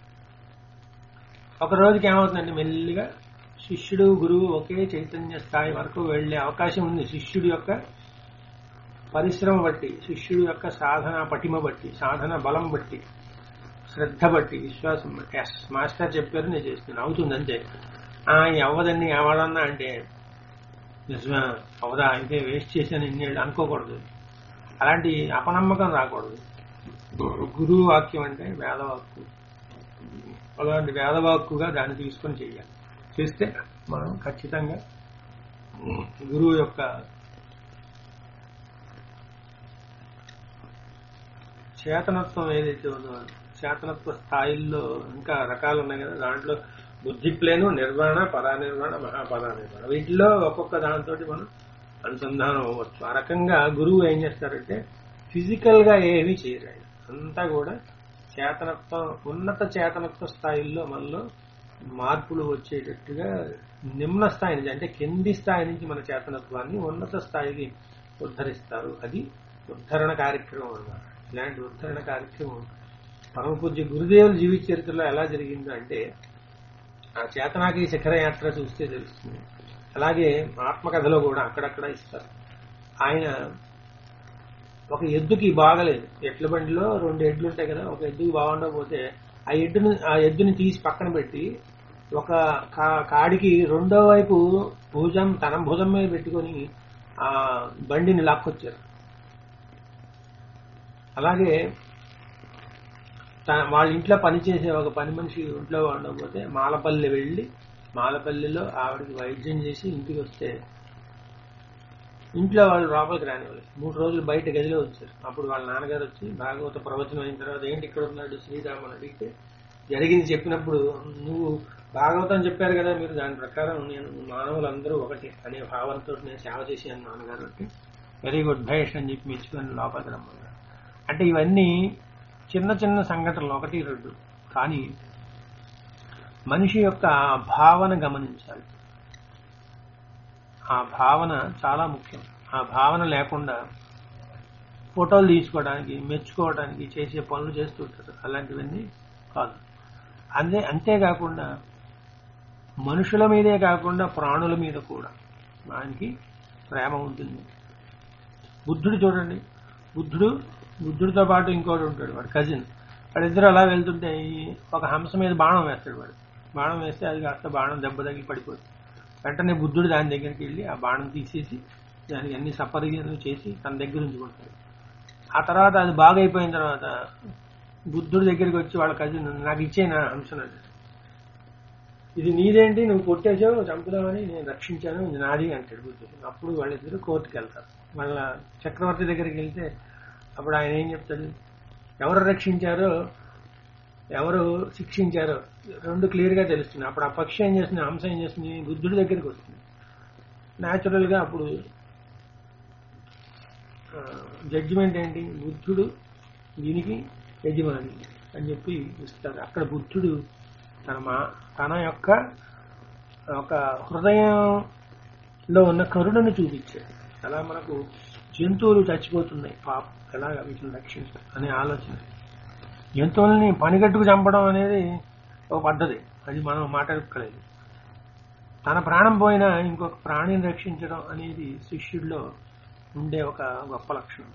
ఒక రోజుకి ఏమవుతుందంటే మెల్లిగా శిష్యుడు గురువు ఒకే చైతన్య స్థాయి వరకు వెళ్లే అవకాశం ఉంది శిష్యుడి యొక్క పరిశ్రమ బట్టి శిష్యుడి యొక్క సాధన పటిమ బట్టి సాధన బలం బట్టి శ్రద్ధ బట్టి విశ్వాసం బట్టి ఎస్ మాస్టర్ చెప్పారు నేను చేస్తున్నాను అవుతుంది అంతే ఆ అవ్వదండి ఎవడన్నా అంటే నిజమా అవదా అయితే వేస్ట్ చేశాను ఇన్నేళ్ళు అనుకోకూడదు అలాంటి అపనమ్మకం రాకూడదు గురువు వాక్యం అంటే వేదవాక్కు అలాంటి వేదవాక్కుగా దాన్ని తీసుకొని చేయాలి చేస్తే మనం ఖచ్చితంగా గురువు యొక్క చేతనత్వం ఏదైతే ఉందో చేతనత్వ స్థాయిల్లో ఇంకా రకాలు ఉన్నాయి కదా దాంట్లో బుద్ధి ప్లేను నిర్వహణ పరానిర్వహణ మహాపరానిర్వహణ వీటిలో ఒక్కొక్క దాంతో మనం అనుసంధానం అవ్వచ్చు ఆ రకంగా గురువు ఏం చేస్తారంటే ఫిజికల్ గా ఏమీ చేయరు ఆయన అంతా కూడా చేతనత్వం ఉన్నత చేతనత్వ స్థాయిల్లో మనలో మార్పులు వచ్చేటట్టుగా నిమ్న స్థాయి నుంచి అంటే కింది స్థాయి నుంచి మన చేతనత్వాన్ని ఉన్నత స్థాయికి ఉద్ధరిస్తారు అది ఉద్ధరణ కార్యక్రమం అన్నమాట ఇలాంటి ఉద్ధరణ కార్యక్రమం పరమ పూజ్య గురుదేవుల జీవిత చరిత్రలో ఎలా జరిగిందో అంటే ఆ చేతనాకి శిఖర యాత్ర చూస్తే తెలుస్తుంది అలాగే ఆత్మకథలో కూడా అక్కడక్కడ ఇస్తారు ఆయన ఒక ఎద్దుకి బాగలేదు ఎడ్ల బండిలో రెండు ఎడ్లు ఉంటాయి కదా ఒక ఎద్దుకి బాగుండకపోతే ఆ ఎద్దుని ఆ ఎద్దుని తీసి పక్కన పెట్టి ఒక కా- కాడికి రెండో వైపు భుజం తన భుజం మీద పెట్టుకొని ఆ బండిని లాక్కొచ్చారు అలాగే త- వాళ్ళ ఇంట్లో పనిచేసే ఒక పని మనిషి ఇంట్లో ఉండకపోతే మాలపల్లి వెళ్ళి మాలపల్లిలో ఆవిడకి వైద్యం చేసి ఇంటికి వస్తే ఇంట్లో వాళ్ళు లోపలికి రానివ్వాలి మూడు రోజులు బయట గదిలో వచ్చారు అప్పుడు వాళ్ళ నాన్నగారు వచ్చి భాగవత ప్రవచనం అయిన తర్వాత ఏంటి ఇక్కడ ఉన్నాడు శ్రీరాముని అడిగితే జరిగింది చెప్పినప్పుడు నువ్వు భాగవతం చెప్పారు కదా మీరు దాని ప్రకారం నేను మానవులందరూ ఒకటి అనే భావంతో నేను సేవ చేశాను నాన్నగారు అంటే వెరీ గుడ్ భయేష్ అని చెప్పి మెచ్చుకొని లోపలికి రమ్మన్నారు అంటే ఇవన్నీ చిన్న చిన్న సంఘటనలు ఒకటి రెండు కానీ మనిషి యొక్క భావన గమనించాలి ఆ భావన చాలా ముఖ్యం ఆ భావన లేకుండా ఫోటోలు తీసుకోవడానికి మెచ్చుకోవడానికి చేసే పనులు చేస్తుంటారు అలాంటివన్నీ కాదు అంతే అంతేకాకుండా మనుషుల మీదే కాకుండా ప్రాణుల మీద కూడా ఆయనకి ప్రేమ ఉంటుంది బుద్ధుడు చూడండి బుద్ధుడు బుద్ధుడితో పాటు ఇంకోటి ఉంటాడు వాడు కజిన్ వాడిద్దరు అలా వెళ్తుంటే ఈ ఒక హంస మీద బాణం వేస్తాడు వాడు బాణం వేస్తే అది కాస్త బాణం దెబ్బ తగిలి పడిపోతుంది వెంటనే బుద్ధుడు దాని దగ్గరికి వెళ్ళి ఆ బాణం తీసేసి దానికి అన్ని సపరిగలు చేసి తన దగ్గర ఉంచుకుంటాడు ఆ తర్వాత అది బాగైపోయిన తర్వాత బుద్ధుడి దగ్గరికి వచ్చి వాళ్ళ కజిన్ నాకు ఇచ్చేనా హంసనది ఇది నీదేంటి నువ్వు కొట్టేసావు చంపుదామని నేను రక్షించాను ఇది నాది అంటాడు బుద్ధుడు అప్పుడు వాళ్ళిద్దరు కోర్టుకి వెళ్తారు వాళ్ళ చక్రవర్తి దగ్గరికి వెళ్తే అప్పుడు ఆయన ఏం చెప్తాడు ఎవరు రక్షించారో ఎవరు శిక్షించారో రెండు క్లియర్ గా తెలుస్తుంది అప్పుడు ఆ పక్షి ఏం చేస్తుంది హంస ఏం చేస్తుంది బుద్ధుడి దగ్గరికి వస్తుంది న్యాచురల్ గా అప్పుడు జడ్జిమెంట్ ఏంటి బుద్ధుడు దీనికి యజమాని అని చెప్పి ఇస్తారు అక్కడ బుద్ధుడు తన మా తన యొక్క ఒక హృదయంలో ఉన్న కరుణను చూపించాడు అలా మనకు జంతువులు చచ్చిపోతున్నాయి పాప ఎలా వీటిని రక్షించాలి అనే ఆలోచన జంతువుల్ని పనిగట్టుకు చంపడం అనేది ఒక పద్ధతి అది మనం మాట్లాడుకోలేదు తన ప్రాణం పోయినా ఇంకొక ప్రాణిని రక్షించడం అనేది శిష్యుడిలో ఉండే ఒక గొప్ప లక్షణం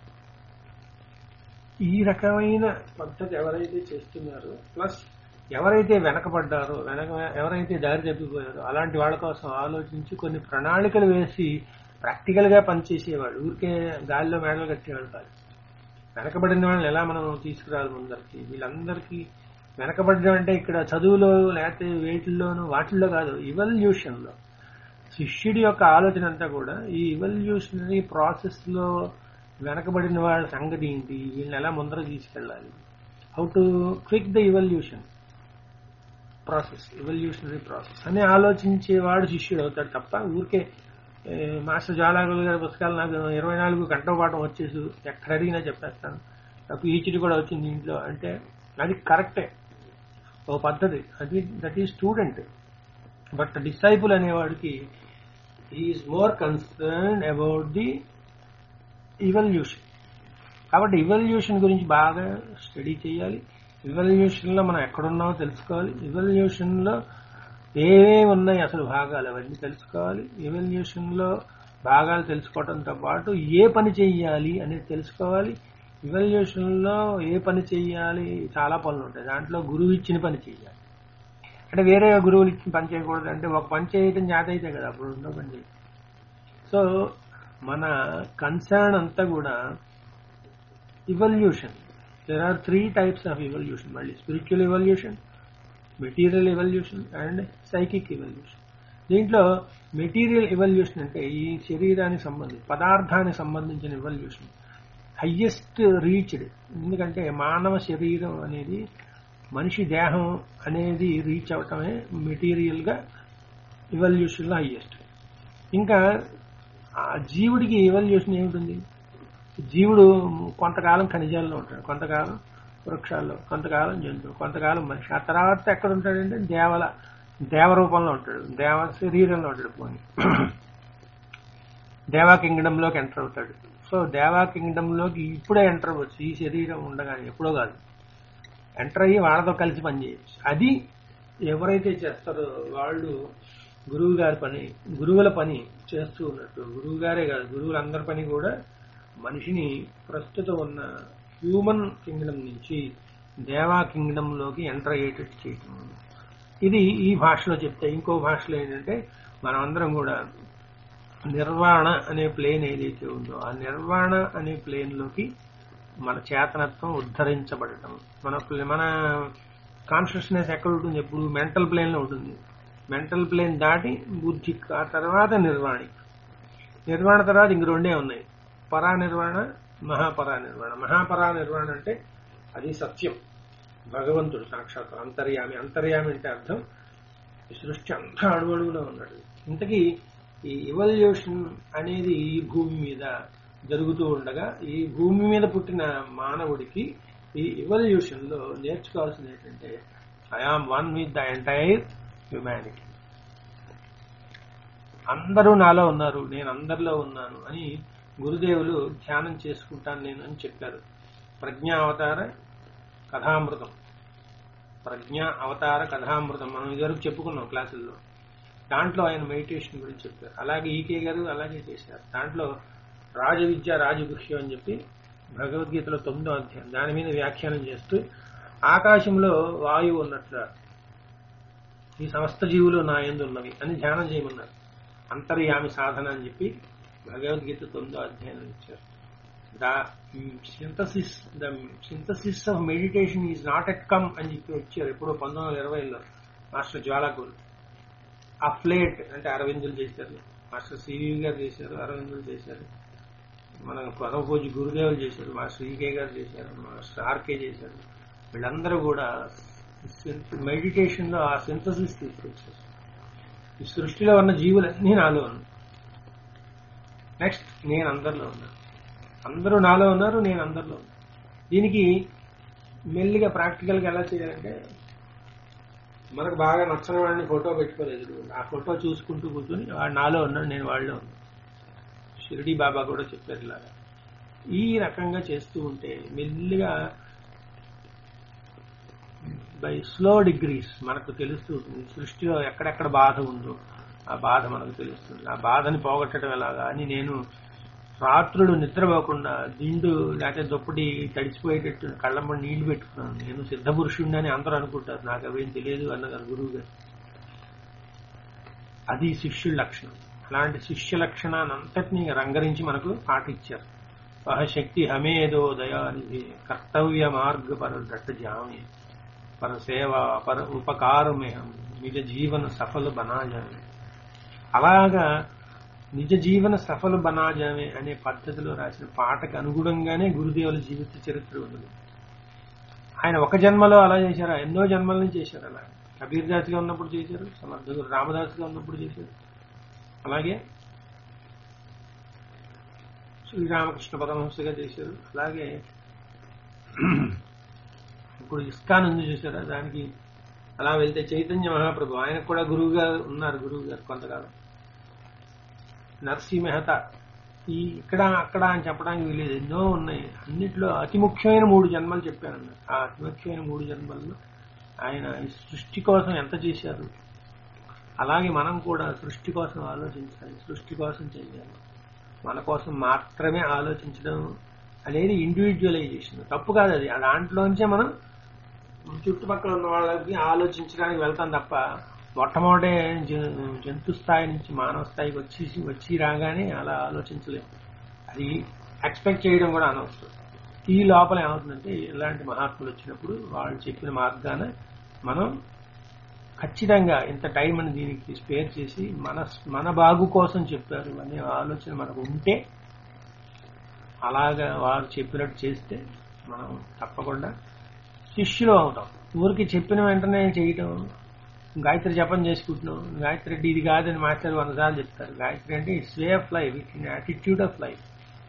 ఈ రకమైన పద్ధతి ఎవరైతే చేస్తున్నారో ప్లస్ ఎవరైతే వెనకబడ్డారో వెనక ఎవరైతే దారి తప్పిపోయారో అలాంటి వాళ్ళ కోసం ఆలోచించి కొన్ని ప్రణాళికలు వేసి ప్రాక్టికల్ గా పనిచేసేవాడు ఊరికే గాలిలో మేడలు కట్టేవాడు కాదు వెనకబడిన వాళ్ళని ఎలా మనం తీసుకురాలి ముందరికి వీళ్ళందరికీ వెనకబడడం అంటే ఇక్కడ చదువులో లేకపోతే వేటిల్లోనూ వాటిల్లో కాదు ఇవల్యూషన్ లో శిష్యుడి యొక్క ఆలోచన అంతా కూడా ఈ ఇవల్యూషనరీ ప్రాసెస్ లో వెనకబడిన వాళ్ళ సంగతి ఏంటి వీళ్ళని ఎలా ముందర తీసుకెళ్ళాలి how to quick the evolution process evolutionary process అని ఆలోచించేవాడు శిష్యుడు అవుతాడు తప్ప ఊరికే ఏ, మాస్టర్ జ్వాలాగులు గారి పుస్తకాలు నాకు ఇరవై నాలుగు గంటల పాఠం వచ్చేసి ఎక్కడ అడిగినా చెప్పేస్తాను నాకు ఈచిడి కూడా వచ్చింది ఇంట్లో అంటే అది కరెక్టే ఓ పద్ధతి అది దట్ ఈ స్టూడెంట్ బట్ డిసైపుల్ అనేవాడికి is more concern about the evolution కాబట్టి ఇవల్యూషన్ గురించి బాగా స్టడీ చేయాలి ఇవల్యూషన్ లో మనం ఎక్కడున్నామో తెలుసుకోవాలి ఇవల్యూషన్ లో ఏమేమి ఉన్నాయి అసలు భాగాలు అవన్నీ తెలుసుకోవాలి ఇవల్యూషన్ లో భాగాలు తెలుసుకోవడంతో పాటు ఏ పని చెయ్యాలి అనేది తెలుసుకోవాలి ఇవల్యూషన్ లో ఏ పని చెయ్యాలి చాలా పనులు ఉంటాయి దాంట్లో గురువు ఇచ్చిన పని చెయ్యాలి అంటే వేరే గురువులు ఇచ్చిన పని చేయకూడదు అంటే ఒక పని చేయటం చేత అయితే కదా అప్పుడు రెండో పని చేయాలి సో మన కన్సర్న్ అంతా కూడా evolution there are three types of evolution మళ్ళీ spiritual evolution material evolution and psychic evolution దీంట్లో మెటీరియల్ ఇవల్యూషన్ అంటే ఈ శరీరానికి సంబంధించి పదార్థానికి సంబంధించిన ఇవల్యూషన్ హయ్యెస్ట్ రీచ్డ్ ఎందుకంటే మానవ శరీరం అనేది మనిషి దేహం అనేది రీచ్ అవటమే మెటీరియల్ గా ఇవల్యూషన్ లో హయ్యెస్ట్ ఇంకా ఆ జీవుడికి ఇవల్యూషన్ ఏమిటి జీవుడు కొంతకాలం ఖనిజాల్లో ఉంటాడు కొంతకాలం వృక్షాల్లో కొంతకాలం జంతువు కొంతకాలం మనిషి ఆ తర్వాత ఎక్కడ ఉంటాడంటే దేవల దేవ రూపంలో ఉంటాడు దేవ శరీరంలో ఉంటాడు పోని దేవా కింగ్డమ్ లోకి ఎంటర్ అవుతాడు సో దేవా కింగ్డమ్ లోకి ఇప్పుడే ఎంటర్ అవ్వచ్చు ఈ శరీరం ఉండగానే ఎప్పుడో కాదు ఎంటర్ అయ్యి వాళ్ళతో కలిసి పనిచేయచ్చు అది ఎవరైతే చేస్తారో వాళ్ళు గురువు గారి పని గురువుల పని చేస్తూ ఉన్నట్టు గురువు గారే కాదు గురువులందరి పని కూడా మనిషిని ప్రస్తుతం ఉన్న హ్యూమన్ కింగ్డమ్ నుంచి దేవా కింగ్డమ్ లోకి ఎంటర్ అయ్యేటట్టు చేయటం ఇది ఈ భాషలో చెప్తే ఇంకో భాషలో ఏంటంటే మనమందరం కూడా నిర్వాణ అనే ప్లేన్ ఏదైతే ఉందో ఆ నిర్వాణ అనే ప్లేన్ లోకి మన చేతనత్వం ఉద్ధరించబడటం మన ప్లే- మన కాన్షియస్నెస్ ఎక్కడ ఉంటుంది ఎప్పుడు మెంటల్ ప్లేన్ లో ఉంటుంది మెంటల్ ప్లేన్ దాటి బుద్ధి ఆ తర్వాత నిర్వాణి నిర్వాణ తర్వాత ఇంక రెండే ఉన్నాయి పరా నిర్వాణ మహాపరా నిర్వాణ మహాపరా నిర్వాణ అంటే అది సత్యం భగవంతుడు సాక్షాత్ అంతర్యామి అంతర్యామి అంటే అర్థం ఈ సృష్టి అంతా అడుగడుగులో ఉన్నాడు ఇంతకీ ఈ ఇవల్యూషన్ అనేది ఈ భూమి మీద జరుగుతూ ఉండగా ఈ భూమి మీద పుట్టిన మానవుడికి ఈ ఇవల్యూషన్ లో నేర్చుకోవాల్సింది ఏంటంటే I am one with the entire humanity అందరూ నాలో ఉన్నారు నేను అందరిలో ఉన్నాను అని గురుదేవులు ధ్యానం చేసుకుంటాను నేను అని చెప్పారు ప్రజ్ఞా అవతార కథామృతం ప్రజ్ఞ అవతార కథామృతం మనం ఇదివరకు చెప్పుకున్నాం క్లాసుల్లో దాంట్లో ఆయన మెడిటేషన్ గురించి చెప్పారు అలాగే ఈకే గారు అలాగే చేశారు దాంట్లో రాజవిద్య రాజగుహ్యం అని చెప్పి భగవద్గీతలో తొమ్మిదో అధ్యాయం దాని మీద వ్యాఖ్యానం చేస్తూ ఆకాశంలో వాయువు ఉన్నట్లుగా ఈ సమస్త జీవులు నా ఎందు ఉన్నవి అని ధ్యానం చేయమన్నారు అంతర్యామి సాధన అని చెప్పి భగవద్గీత తొమ్మిదో అధ్యాయం ఇచ్చారు the synthesis the synthesis of meditation is not at come అని చెప్పి వచ్చారు ఎప్పుడో పంతొమ్మిది వందల ఇరవైలో మాస్టర్ జ్వాలాకూర్ అఫ్లేట్ అంటే అరవిందులు చేశారు మాస్టర్ సివి గారు చేశారు అరవిందులు చేశారు మన పదవపోజు గురుదేవులు చేశారు మాస్టర్ ఈకే గారు చేశారు మాస్టర్ ఆర్కే చేశారు వీళ్ళందరూ కూడా మెడిటేషన్ లో ఆ సింథసిస్ తీసుకొచ్చారు ఈ సృష్టిలో ఉన్న జీవులన్నీ నాలో ఉన్నాయి నెక్స్ట్ నేను అందరిలో ఉన్నాను అందరూ నాలో ఉన్నారు నేను అందరిలో ఉన్నాను దీనికి మెల్లిగా ప్రాక్టికల్ గా ఎలా చేయాలంటే మనకు బాగా నచ్చని వాడిని ఫోటో పెట్టుకోలేదు ఆ ఫోటో చూసుకుంటూ కూర్చొని వాడు నాలో ఉన్నాడు నేను వాళ్ళలో ఉన్నాను షిరిడి బాబా కూడా చెప్పారు ఇలాగా ఈ రకంగా చేస్తూ ఉంటే మెల్లిగా బై స్లో డిగ్రీస్ మనకు తెలుస్తూ ఉంటుంది సృష్టిలో ఎక్కడెక్కడ బాధ ఉందో ఆ బాధ మనకు తెలుస్తుంది ఆ బాధని పోగొట్టడం ఎలాగా అని నేను రాత్రులు నిద్రపోకుండా దిండు లేకపోతే దుప్పటి తడిచిపోయేటట్టు కళ్ళమ్మడి నీళ్లు పెట్టుకున్నాను నేను సిద్ధపురుషుడిని అని అందరూ అనుకుంటారు నాకు అవేం తెలియదు అన్నగారు గురువు గారు అది శిష్యుడి లక్షణం అలాంటి శిష్య లక్షణాన్ని అంతటినీ రంగరించి మనకు పాటించారు శక్తి హమేదో దయానిధి కర్తవ్య మార్గ పర దట్ట జామే పర సేవ పర ఉపకారమేహం నిజ జీవన సఫల బనాజామే అలాగా నిజ జీవన సఫల బనాజామే అనే పద్ధతిలో రాసిన పాటకు అనుగుణంగానే గురుదేవుల జీవిత చరిత్ర ఉంది ఆయన ఒక జన్మలో అలా చేశారు ఎన్నో జన్మల నుంచి చేశారు అలా కబీర్ దాస్గా ఉన్నప్పుడు చేశారు సమర్థుడు రామదాస్గా ఉన్నప్పుడు చేశారు అలాగే శ్రీరామకృష్ణ పరమహంసగా చేశారు అలాగే ఇప్పుడు ఇస్కాన్ ఉంది చూసారా దానికి అలా వెళ్తే చైతన్య మహాప్రభు ఆయనకు కూడా గురువుగా ఉన్నారు గురువు గారు కొంతకాలం నర్సీ మెహతా ఈ ఇక్కడ అక్కడ అని చెప్పడానికి వీలేదు ఎన్నో ఉన్నాయి అన్నిట్లో అతి ముఖ్యమైన మూడు జన్మలు చెప్పాను ఆ అతి ముఖ్యమైన మూడు జన్మల్లో ఆయన ఈ సృష్టి కోసం ఎంత చేశారు అలాగే మనం కూడా సృష్టి కోసం ఆలోచించాలి సృష్టి కోసం చేయాలి మన కోసం మాత్రమే ఆలోచించడం అనేది ఇండివిజువలైజేషన్ తప్పు కాదు అది ఆ దాంట్లోంచే మనం చుట్టుపక్కల ఉన్న వాళ్ళకి ఆలోచించడానికి వెళ్తాం తప్ప మొట్టమొదటి జంతు స్థాయి నుంచి మానవ స్థాయికి వచ్చి వచ్చి రాగానే అలా ఆలోచించలేము అది ఎక్స్పెక్ట్ చేయడం కూడా అనవసరం ఈ లోపల ఏమవుతుందంటే ఇలాంటి మహాత్ములు వచ్చినప్పుడు వాళ్ళు చెప్పిన మార్గాన మనం ఖచ్చితంగా ఇంత టైం అని దీనికి స్పేర్ చేసి మన మన బాగు కోసం చెప్పారు అనే ఆలోచన మనకు ఉంటే అలాగా వారు చెప్పినట్టు చేస్తే మనం తప్పకుండా శిష్యులు అవుతాం ఊరికి చెప్పిన వెంటనే చేయటం గాయత్రి జపం చేసుకుంటున్నాం గాయత్రి రెడ్డి ఇది కాదని మాస్టర్ వంద సార్లు చెప్తారు గాయత్రి అంటే it's way of life it in attitude of life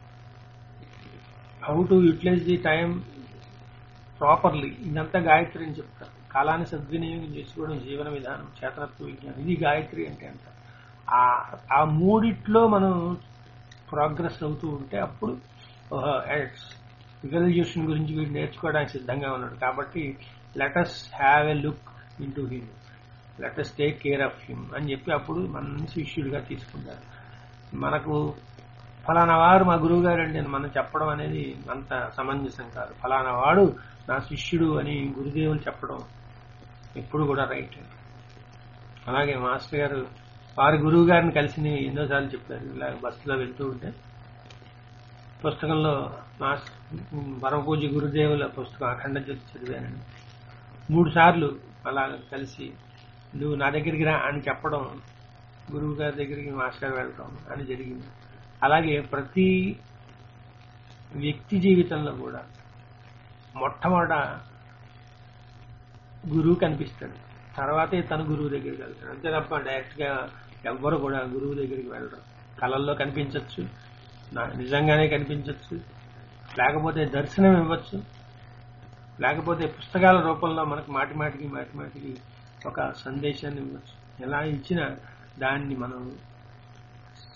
how to utilize the time properly ఇదంతా గాయత్రి అని చెప్తారు కాలాన్ని సద్వినియోగం చేసుకోవడం జీవన విధానం చేతనత్వ విజ్ఞానం ఇది గాయత్రి అంటే అంట ఆ మూడిట్లో మనం ప్రోగ్రెస్ అవుతూ ఉంటే అప్పుడు రిజల్యూషన్ గురించి వీడు నేర్చుకోవడానికి సిద్ధంగా ఉన్నాడు కాబట్టి let's have a look into him let's take care of him అని చెప్పి అప్పుడు మన శిష్యుడిగా తీసుకుంటారు మనకు ఫలానా వారు మా గురువు గారు అండి అని మనం చెప్పడం అనేది అంత సమంజసం కాదు ఫలానా వాడు నా శిష్యుడు అని గురుదేవులు చెప్పడం ఎప్పుడు కూడా రైట్ అలాగే మాస్టర్ గారు వారి గురువు గారిని కలిసి ఎన్నోసార్లు చెప్పారు ఇలా బస్సులో వెళ్తూ ఉంటే పుస్తకంలో మా పరమపూజ గురుదేవుల పుస్తకం అఖండ జ్యోతి చదివానండి మూడు సార్లు అలా కలిసి నువ్వు నా దగ్గరికి రా అని చెప్పడం గురువు గారి దగ్గరికి మాస్టర్ వెళ్తాం అని జరిగింది అలాగే ప్రతి వ్యక్తి జీవితంలో కూడా మొట్టమొదట గురువు కనిపిస్తాడు తర్వాతే తన గురువు దగ్గరికి వెళ్తాడు అంతే తప్ప డైరెక్ట్ గా ఎవ్వరు కూడా గురువు దగ్గరికి వెళ్ళరు కళల్లో కనిపించవచ్చు నిజంగానే కనిపించవచ్చు లేకపోతే దర్శనం ఇవ్వచ్చు లేకపోతే పుస్తకాల రూపంలో మనకు మాటి మాటికి మాటి మాటికి ఒక సందేశాన్ని ఇవ్వచ్చు ఎలా ఇచ్చినా దాన్ని మనం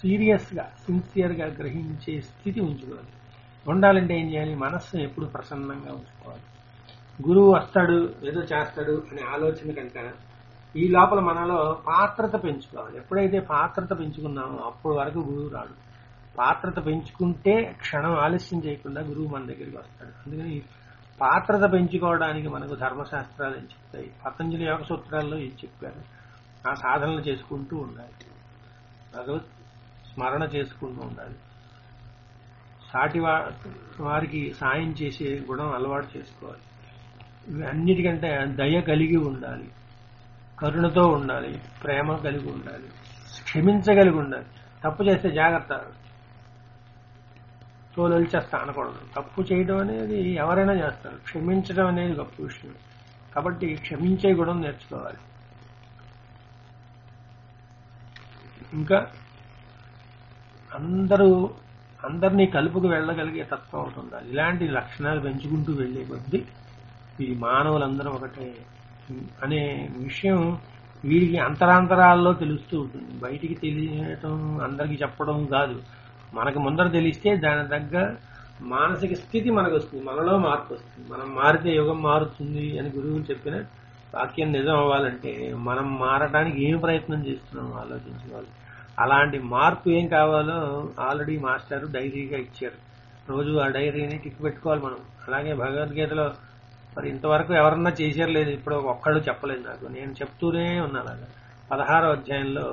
సీరియస్ గా సిన్సియర్ గా గ్రహించే స్థితి ఉంచుకోవాలి ఉండాలంటే ఏం చేయాలి మనస్సు ఎప్పుడు ప్రసన్నంగా ఉంచుకోవాలి గురువు వస్తాడు ఏదో చేస్తాడు అనే ఆలోచన కంటే ఈ లోపల మనలో పాత్రత పెంచుకోవాలి ఎప్పుడైతే పాత్రత పెంచుకున్నామో అప్పుడు వరకు గురువు రాడు పాత్రత పెంచుకుంటే క్షణం ఆలస్యం చేయకుండా గురువు మన దగ్గరికి వస్తాడు అందుకని పాత్రత పెంచుకోవడానికి మనకు ధర్మశాస్త్రాలు ఏం చెప్తాయి పతంజలి యోగ సూత్రాల్లో ఏం చెప్పారు ఆ సాధనలు చేసుకుంటూ ఉండాలి భగవత్ స్మరణ చేసుకుంటూ ఉండాలి సాటి వా- వారికి సాయం చేసే గుణం అలవాటు చేసుకోవాలి ఇవి అన్నిటికంటే దయ కలిగి ఉండాలి కరుణతో ఉండాలి ప్రేమ కలిగి ఉండాలి క్షమించగలిగి ఉండాలి తప్పు చేస్తే జాగ్రత్త తోలొలిచేస్తా అనకూడదు తప్పు చేయడం అనేది ఎవరైనా చేస్తారు క్షమించడం అనేది గొప్ప విషయం కాబట్టి క్షమించే గుణం నేర్చుకోవాలి ఇంకా అందరూ అందరినీ కలుపుకు వెళ్ళగలిగే తత్వం ఒకటి ఉండాలి ఇలాంటి లక్షణాలు పెంచుకుంటూ వెళ్లే కొద్దీ ఈ మానవులందరూ ఒకటే అనే విషయం వీరికి అంతరాంతరాల్లో తెలుస్తూ ఉంటుంది బయటికి తెలియటం అందరికీ చెప్పడం కాదు మనకు ముందర తెలిస్తే దాని తగ్గ మానసిక స్థితి మనకు వస్తుంది మనలో మార్పు వస్తుంది మనం మారితే యుగం మారుతుంది అని గురువులు చెప్పిన వాక్యం నిజం అవ్వాలంటే మనం మారడానికి ఏం ప్రయత్నం చేస్తున్నాం ఆలోచించుకోవాలి అలాంటి మార్పు ఏం కావాలో ఆల్రెడీ మాస్టర్ డైరీగా ఇచ్చారు రోజు ఆ డైరీని టిక్ పెట్టుకోవాలి మనం అలాగే భగవద్గీతలో మరి ఇంతవరకు ఎవరన్నా చేశారు లేదు ఇప్పుడు ఒక్కళ్ళు చెప్పలేదు నాకు నేను చెప్తూనే ఉన్నా అలాగా పదహారో అధ్యాయంలో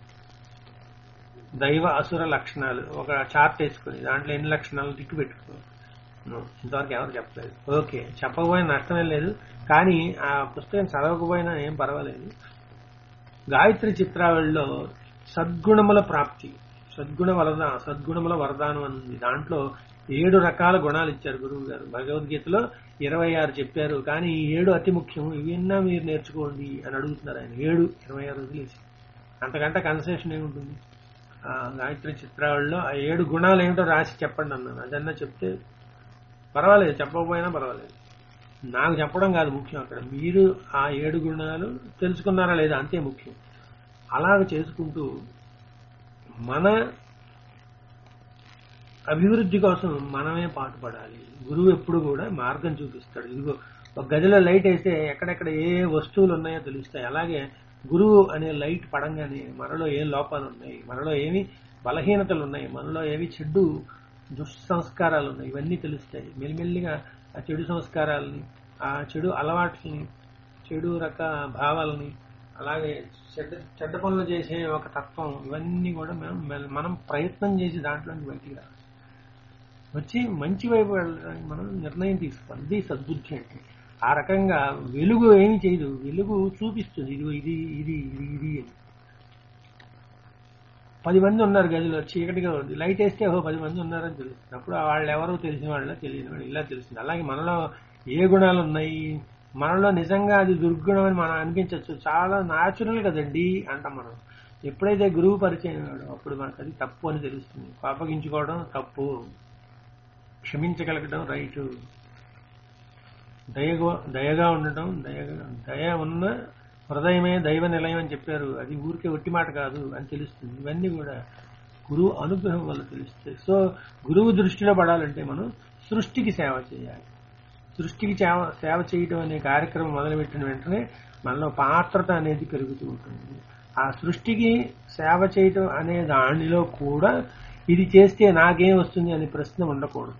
దైవ అసుర లక్షణాలు ఒక చార్ట్ వేసుకుని దాంట్లో ఎన్ని లక్షణాలు టిక్ పెట్టుకో No, ఇంతవరకు ఎవరు చెప్పలేదు ఓకే చెప్పకపోయినా నష్టమే లేదు కానీ ఆ పుస్తకం చదవకపోయినా ఏం పర్వాలేదు గాయత్రి చిత్రావళిలో సద్గుణముల ప్రాప్తి సద్గుణ వరద సద్గుణముల వరదానం అని ఉంది దాంట్లో ఏడు రకాల గుణాలు ఇచ్చారు గురువు గారు భగవద్గీతలో ఇరవై ఆరు చెప్పారు కానీ ఈ ఏడు అతి ముఖ్యం ఇవన్నా మీరు నేర్చుకోండి అని అడుగుతున్నారు ఆయన ఏడు ఇరవై ఆరు వదిలేసి అంతకంటే కన్సెషన్ ఏముంటుంది ఆ గాయత్రి చిత్రావళిలో ఆ ఏడు గుణాలు ఏమిటో రాసి చెప్పండి అన్నాను అదన్నా చెప్తే పర్వాలేదు చెప్పకపోయినా పర్వాలేదు నాకు చెప్పడం కాదు ముఖ్యం అక్కడ మీరు ఆ ఏడు గుణాలు తెలుసుకున్నారా లేదా అంతే ముఖ్యం అలాగ చేసుకుంటూ మన అభివృద్ధి కోసం మనమే పాటుపడాలి గురువు ఎప్పుడు కూడా మార్గం చూపిస్తాడు ఇదిగో ఒక గదిలో లైట్ వేస్తే ఎక్కడెక్కడ ఏ వస్తువులు ఉన్నాయో తెలుస్తాయి అలాగే గురువు అనే లైట్ పడంగానే మనలో ఏం లోపాలు ఉన్నాయి మనలో ఏమి బలహీనతలు ఉన్నాయి మనలో ఏవి చెడ్డు దుస్సంస్కారాలు ఉన్నాయి ఇవన్నీ తెలుస్తాయి మెల్లిమెల్లిగా ఆ చెడు సంస్కారాలని ఆ చెడు అలవాట్లని చెడు రక భావాలని అలాగే చెడ్డ చెడ్డ పనులు చేసే ఒక తత్వం ఇవన్నీ కూడా మనం మెల్- మనం ప్రయత్నం చేసి దాంట్లో నుంచి బయటికి రావాలి వచ్చి మంచి వైపు వెళ్ళడానికి మనం నిర్ణయం తీసుకోవాలి ఇది సద్బుద్ధి అంటే ఆ రకంగా వెలుగు ఏమి చేయదు వెలుగు చూపిస్తుంది ఇది ఇది ఇది ఇది ఇది అని పది మంది ఉన్నారు గదిలో చీకటిగా ఉంది లైట్ వేస్తే ఓ పది మంది ఉన్నారని తెలుస్తుంది అప్పుడు వాళ్ళు ఎవరో తెలిసిన వాళ్ళ తెలియని వాళ్ళు ఇలా తెలుస్తుంది అలాగే మనలో ఏ గుణాలు ఉన్నాయి మనలో నిజంగా అది దుర్గుణం అని మనం అనిపించవచ్చు చాలా న్యాచురల్ కదండి అంటాం మనం ఎప్పుడైతే గురువు పరిచయం అయ్యాడో అప్పుడు మనకు అది తప్పు అని తెలుస్తుంది కోపగించుకోవడం తప్పు క్షమించగలగడం రైటు దయగా దయగా ఉండటం దయగా దయ ఉన్న హృదయమే దైవ నిలయం అని చెప్పారు అది ఊరికే ఒట్టి మాట కాదు అని తెలుస్తుంది ఇవన్నీ కూడా గురువు అనుగ్రహం వల్ల తెలుస్తాయి సో గురువు దృష్టిలో పడాలంటే మనం సృష్టికి సేవ చేయాలి సృష్టికి సేవ సేవ చేయటం అనే కార్యక్రమం మొదలుపెట్టిన వెంటనే మనలో పాత్రత అనేది పెరుగుతూ ఉంటుంది ఆ సృష్టికి సేవ చేయటం అనే దానిలో కూడా ఇది చేస్తే నాకేం వస్తుంది అనే ప్రశ్న ఉండకూడదు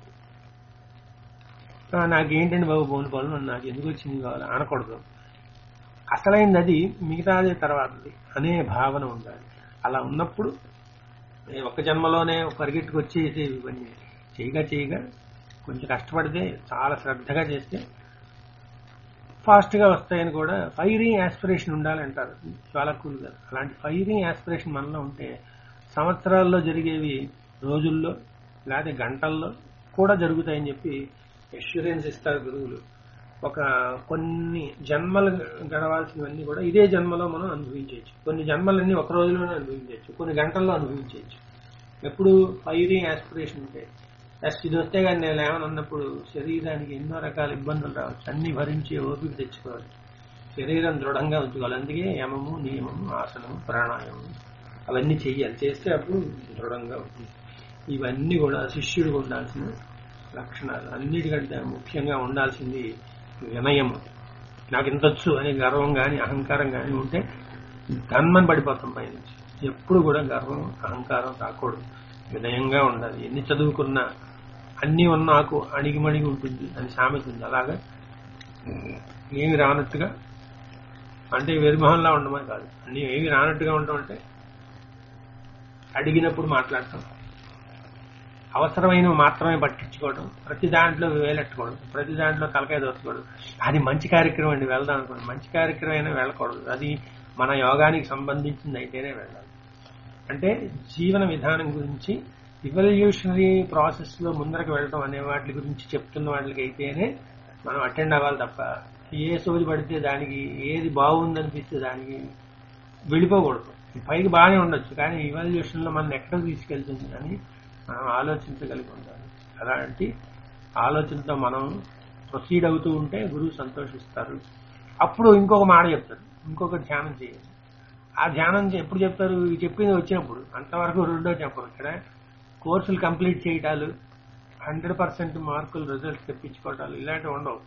ఆ, నాకేంటండి బాబు బోన్ పనులు నాకు ఎందుకు వచ్చింది కావాలి అనకూడదు అసలైంది అది మిగతాది తర్వాతది అనే భావన ఉండాలి అలా ఉన్నప్పుడు ఏ ఒక్క జన్మలోనే పరిగెట్టుకు వచ్చేసి ఇవన్నీ చేయగా చేయగా కొంచెం కష్టపడితే చాలా శ్రద్ధగా చేస్తే ఫాస్ట్ గా వస్తాయని కూడా ఫైరింగ్ ఆస్పిరేషన్ ఉండాలంటారు చాలా కూల్ గా అలాంటి ఫైరింగ్ ఆస్పిరేషన్ మనలో ఉంటే సంవత్సరాల్లో జరిగేవి రోజుల్లో లేకపోతే గంటల్లో కూడా జరుగుతాయని చెప్పి ఎష్యూరెన్స్ ఇస్తారు గురువులు ఒక కొన్ని జన్మలు గడవాల్సినవన్నీ కూడా ఇదే జన్మలో మనం అనుభవించవచ్చు కొన్ని జన్మలన్నీ ఒక రోజులోనే అనుభవించవచ్చు కొన్ని గంటల్లో అనుభవించవచ్చు ఎప్పుడు ఫైరింగ్ ఆస్పిరేషన్ ఉంటే నెక్స్ట్ ఇది వస్తే కానీ నేను ఏమని అన్నప్పుడు శరీరానికి ఎన్నో రకాల ఇబ్బందులు రావచ్చు అన్ని భరించి ఓపిక తెచ్చుకోవాలి శరీరం దృఢంగా ఉంచుకోవాలి అందుకే యమము నియమము ఆసనము ప్రాణాయామం అవన్నీ చెయ్యాలి చేస్తే అప్పుడు దృఢంగా ఉంటుంది ఇవన్నీ కూడా శిష్యుడికి ఉండాల్సిన లక్షణాలు అన్నిటికంటే ముఖ్యంగా ఉండాల్సింది వినయం నాకు ఇంత వచ్చు అనే గర్వం కానీ అహంకారం కానీ ఉంటే గన్మని పడిపోతాం పైనుంచి ఎప్పుడు కూడా గర్వం అహంకారం రాకూడదు వినయంగా ఉండాలి ఎన్ని చదువుకున్నా అన్ని ఉన్న నాకు అణిగిమణిగి ఉంటుంది అని సామెత ఉంది అలాగా ఏమి రానట్టుగా అంటే వెరిమొహంలా ఉండమని కాదు అన్ని ఏమి రానట్టుగా ఉండడం అంటే అడిగినప్పుడు మాట్లాడటం అవసరమైనవి మాత్రమే పట్టించుకోవడం ప్రతి దాంట్లో వేలెట్టుకోవడం ప్రతి దాంట్లో తలకాయ దోచుకోవడం అది మంచి కార్యక్రమం అండి వెళ్దాం అనుకోండి మంచి కార్యక్రమం అయినా వెళ్ళకూడదు అది మన యోగానికి సంబంధించింది అయితేనే వెళ్ళాలి అంటే జీవన విధానం గురించి ఇవల్యూషనరీ ప్రాసెస్ లో ముందరకు వెళ్ళడం అనే వాటి గురించి చెప్తున్న వాటికి అయితేనే మనం అటెండ్ అవ్వాలి తప్ప ఏ సోది పడితే దానికి ఏది బాగుందనిపిస్తే దానికి వెళ్ళిపోకూడదు పైకి బాగానే ఉండొచ్చు కానీ ఇవాల్యుయేషన్ లో మనం ఎక్కడికి తీసుకెళ్తుంది అని మనం ఆలోచించగలిగి ఉండాలి అలాంటి ఆలోచనతో మనం ప్రొసీడ్ అవుతూ ఉంటే గురువు సంతోషిస్తారు అప్పుడు ఇంకొక మాట చెప్తారు ఇంకొక ధ్యానం చేయాలి ఆ ధ్యానం చే- ఎప్పుడు చెప్తారు ఇవి చెప్పింది వచ్చినప్పుడు అంతవరకు రెండో చెప్పరు ఇక్కడ కోర్సులు కంప్లీట్ చేయటాలు హండ్రెడ్ పర్సెంట్ మార్కులు రిజల్ట్స్ తెప్పించుకోవటాలు ఇలాంటివి ఉండవు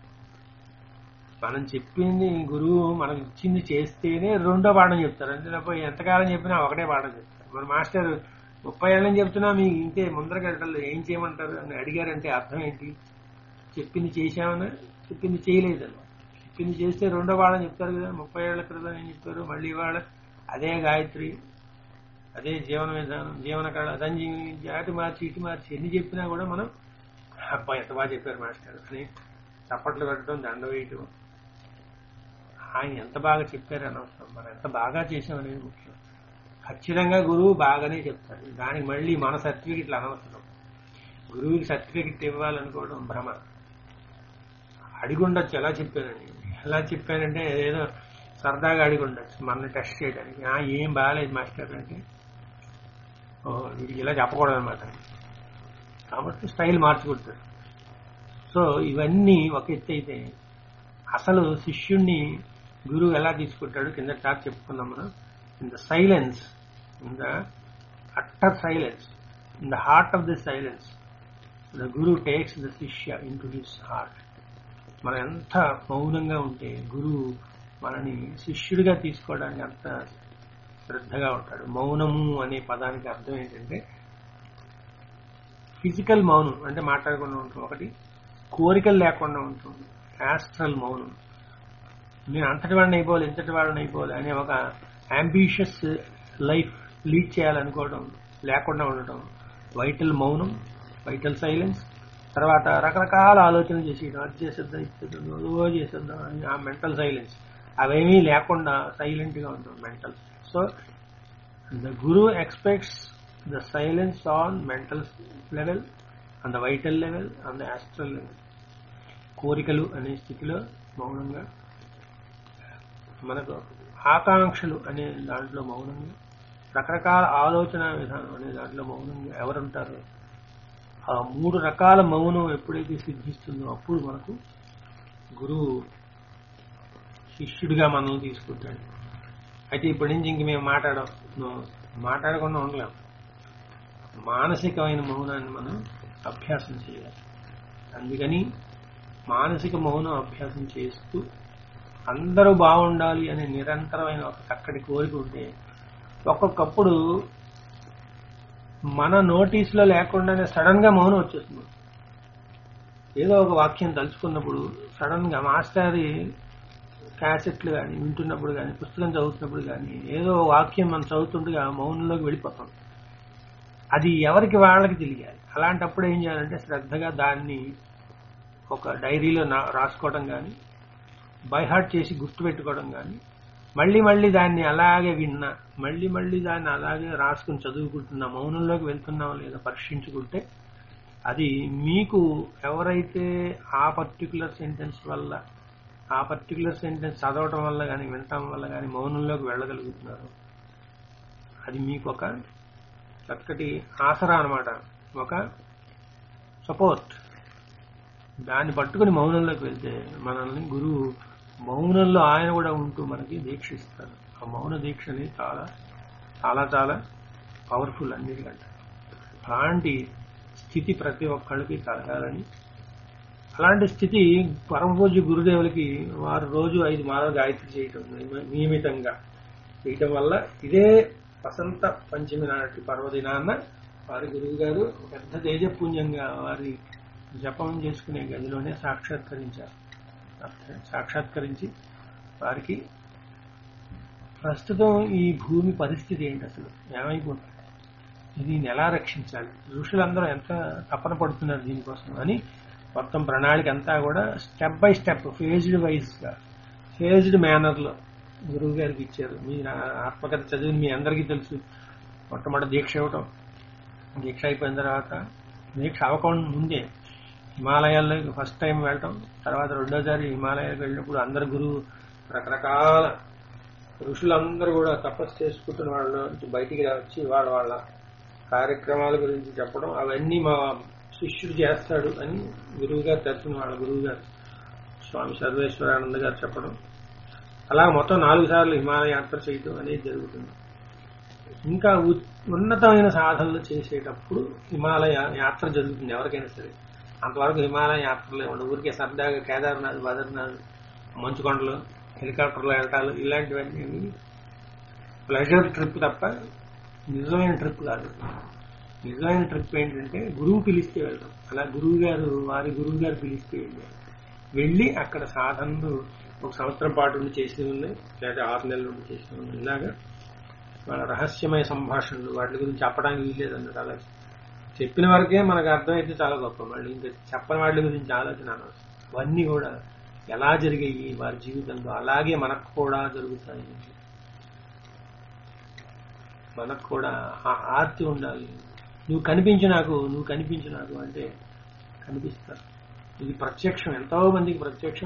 మనం చెప్పింది గురువు మనకు ఇచ్చింది చేస్తేనే రెండో పాఠం చెప్తారు అంతే తప్ప ఎంతకాలం చెప్పినా ఒకటే పాఠం చెప్తారు మన మాస్టర్ ముప్పై ఏళ్ళని చెప్తున్నా మీ ఇంతే ముందరకి వెళ్ళాలి ఏం చేయమంటారు అని అడిగారంటే అర్థం ఏంటి చెప్పింది చేశామని చెప్పింది చేయలేదని చెప్పింది చేస్తే రెండో పాఠం చెప్తారు కదా ముప్పై ఏళ్ల క్రితం ఏం చెప్పారు మళ్ళీ ఇవాళ అదే గాయత్రి అదే జీవన విధానం జీవన కళ సంజీవిని అటు మార్చి ఇటు మార్చి ఎన్ని చెప్పినా కూడా మనం అబ్బా ఎంత బాగా చెప్పారు మాస్టర్ అని చప్పట్లు పెట్టడం దండ వేయటం ఆయన ఎంత బాగా చెప్పారు అనవసరం మనం ఎంత బాగా చేసామనేది ముఖ్యం ఖచ్చితంగా గురువు బాగానే చెప్తాడు దానికి మళ్ళీ మన సర్టిఫికెట్లు అనవసరం గురువుకి సర్టిఫికెట్ ఇవ్వాలనుకోవడం భ్రమ అడిగి ఉండొచ్చు ఎలా చెప్పానని ఎలా చెప్పానంటే ఏదో సరదాగా అడిగి ఉండొచ్చు మనల్ని టెస్ట్ చేయడానికి "ఆ, ఏం బాగాలేదు మాస్టర్ అంటే ఓ వీడికి ఇలా చెప్పకూడదు అనమాట కాబట్టి స్టైల్ మార్చుకుంటాడు సో ఇవన్నీ ఒక ఎత్తు అయితే అసలు శిష్యుణ్ణి గురువు ఎలా తీసుకుంటాడు కింద టాప్ చెప్పుకున్నాం మనం in the silence in the utter silence in the heart of the silence the guru takes the శిష్య ఇన్ టు హిస్ హార్ట్ మనం ఎంత మౌనంగా ఉంటే గురువు మనని శిష్యుడిగా తీసుకోవడానికి అంత శ్రద్ధగా ఉంటాడు మౌనము అనే పదానికి అర్థం ఏంటంటే ఫిజికల్ మౌనం అంటే మాట్లాడకుండా ఉంటుంది ఒకటి కోరికలు లేకుండా ఉంటుంది యాస్ట్రల్ మౌనం నేను అంతటి వాడిని అయిపోవాలి ఇంతటి వాడిని అయిపోవాలి అనే ఒక అంబిషియస్ లైఫ్ లీడ్ చేయాలనుకోవడం లేకుండా ఉండటం వైటల్ మౌనం వైటల్ సైలెన్స్ తర్వాత రకరకాల ఆలోచనలు చేసేయడం అది చేసేద్దాం ఇది చేసేద్దాం ఏదో చేసేద్దాం అని ఆ మెంటల్ సైలెన్స్ అవేమీ లేకుండా సైలెంట్ గా ఉంటాం mental so the guru expects the silence on mental level on the vital level on the astral level కోరికలు అనే స్థితిలో మౌనంగా మనకు ఆకాంక్షలు అనే దాంట్లో మౌనంగా రకరకాల ఆలోచన విధానం అనే దాంట్లో మౌనంగా ఎవరుంటారో ఆ మూడు రకాల మౌనం ఎప్పుడైతే సిద్ధిస్తుందో అప్పుడు మనకు గురువు శిష్యుడిగా మనల్ని తీసుకుంటాడు అయితే ఇప్పటి నుంచి ఇంక మేము మాట్లాడం మాట్లాడకుండా ఉండలేం మానసికమైన మౌనాన్ని మనం అభ్యాసం చేయాలి అందుకని మానసిక మౌనం అభ్యాసం చేస్తూ అందరూ బాగుండాలి అనే నిరంతరమైన ఒక చక్కటి కోరిక ఉంటే ఒక్కొక్కప్పుడు మన నోటీస్లో లేకుండానే సడన్ గా మౌనం వచ్చేస్తుంది ఏదో ఒక వాక్యం తలుచుకున్నప్పుడు సడన్ గా మాస్టారి క్యాసెట్లు కానీ వింటున్నప్పుడు కానీ పుస్తకం చదువుతున్నప్పుడు కానీ ఏదో ఒక వాక్యం మనం చదువుతుండగా మౌనంలోకి వెళ్ళిపోతాం అది ఎవరికి వాళ్ళకి తెలియాలి అలాంటప్పుడు ఏం చేయాలంటే శ్రద్ధగా దాన్ని ఒక డైరీలో నా- రాసుకోవడం కానీ బైహార్ట్ చేసి గుర్తుపెట్టుకోవడం కానీ మళ్ళీ మళ్ళీ దాన్ని అలాగే విన్నా మళ్ళీ మళ్ళీ దాన్ని అలాగే రాసుకుని చదువుకుంటున్నా మౌనంలోకి వెళ్తున్నామో లేదో పరీక్షించుకుంటే అది మీకు ఎవరైతే ఆ పర్టికులర్ సెంటెన్స్ వల్ల ఆ పర్టికులర్ సెంటెన్స్ చదవటం వల్ల కానీ వినటం వల్ల కానీ మౌనంలోకి వెళ్ళగలుగుతున్నారు అది మీకు ఒక చక్కటి ఆసరా అన్నమాట ఒక సపోర్ట్ దాన్ని పట్టుకుని మౌనంలోకి వెళ్తే మనల్ని గురువు మౌనంలో ఆయన కూడా ఉంటూ మనకి దీక్ష ఇస్తారు ఆ మౌన దీక్షని చాలా చాలా చాలా పవర్ఫుల్ అన్నిటికంటే అలాంటి స్థితి ప్రతి ఒక్కళ్ళకి కలగాలని అలాంటి స్థితి పరమపూజ్య గురుదేవులకి వారు రోజు ఐదు మాలలు గాయత్రి చేయటం నియమ- నియమితంగా చేయటం వల్ల ఇదే వసంత పంచమి నాటి పర్వదినాన్న వారి గురువు గారు పెద్ద తేజపుణ్యంగా వారి జపం చేసుకునే గదిలోనే సాక్షాత్కరించారు సాక్షాత్కరించి వారికి ప్రస్తుతం ఈ భూమి పరిస్థితి ఏంటి అసలు ఏమైపోతుంది దీన్ని ఎలా రక్షించాలి ఋషులందరూ ఎంత తపన పడుతున్నారు దీనికోసం అని మొత్తం ప్రణాళిక అంతా కూడా step by step phased wise గా ఫేజ్డ్ మేనర్ లో గురువు గారికి ఇచ్చారు మీ ఆత్మకథ చదివి మీ అందరికీ తెలుసు మొట్టమొదటి దీక్ష ఇవ్వటం దీక్ష అయిపోయిన తర్వాత దీక్ష అవ్వకుండా ముందే హిమాలయాల్లో ఫస్ట్ టైం వెళ్ళటం తర్వాత రెండోసారి హిమాలయాలకు వెళ్ళినప్పుడు అందరు గురువు రకరకాల ఋషులందరూ కూడా తపస్సు చేసుకుంటున్న వాళ్ళ నుంచి బయటికి వచ్చి వాళ్ళ వాళ్ళ కార్యక్రమాల గురించి చెప్పడం అవన్నీ మా శిష్యుడు చేస్తాడు అని గురువు గారు తెలిసిన వాళ్ళ గురువు గారు స్వామి సర్వేశ్వరానంద గారు చెప్పడం అలా మొత్తం నాలుగు సార్లు హిమాలయ యాత్ర చేయటం అనేది జరుగుతుంది ఇంకా ఉ- ఉన్నతమైన సాధనలు చేసేటప్పుడు హిమాలయ యాత్ర జరుగుతుంది ఎవరికైనా సరే అంతవరకు హిమాలయ యాత్రలే ఉండవు ఊరికే సరదాగా కేదార్నాథ్ బదర్నాథ్ మంచుకొండలు హెలికాప్టర్లో వెళ్ళటాలు ఇలాంటివన్నీ ప్లెజర్ ట్రిప్ తప్ప నిజమైన ట్రిప్ కాదు నిజమైన ట్రిప్ ఏంటంటే గురువు పిలిస్తే వెళ్తాం అలా గురువు గారు వారి గురువు గారు పిలిస్తే వెళ్ళారు వెళ్ళి అక్కడ సాధనలు ఒక సంవత్సరం పాటు ఉండి చేసి ఉన్నాయి లేదా ఆరు నెలల నుండి చేసి ఉన్నాయి ఇలాగా వాళ్ళ రహస్యమయ సంభాషణలు వాటి గురించి చెప్పడానికి వీల్లేదు అన్నట్టు అలా చెప్పిన వరకే మనకు అర్థమైతే చాలా గొప్ప మళ్ళీ ఇంకా చెప్పని వాటి గురించి ఆలోచన అనవసరం అవన్నీ కూడా ఎలా జరిగాయి వారి జీవితంలో అలాగే మనకు కూడా జరుగుతాయి మనకు కూడా ఆ ఆర్తి ఉండాలి నువ్వు కనిపించు నాకు నువ్వు కనిపించు నాకు అంటే కనిపిస్తారు ఇది ప్రత్యక్షం ఎంతో మందికి ప్రత్యక్షం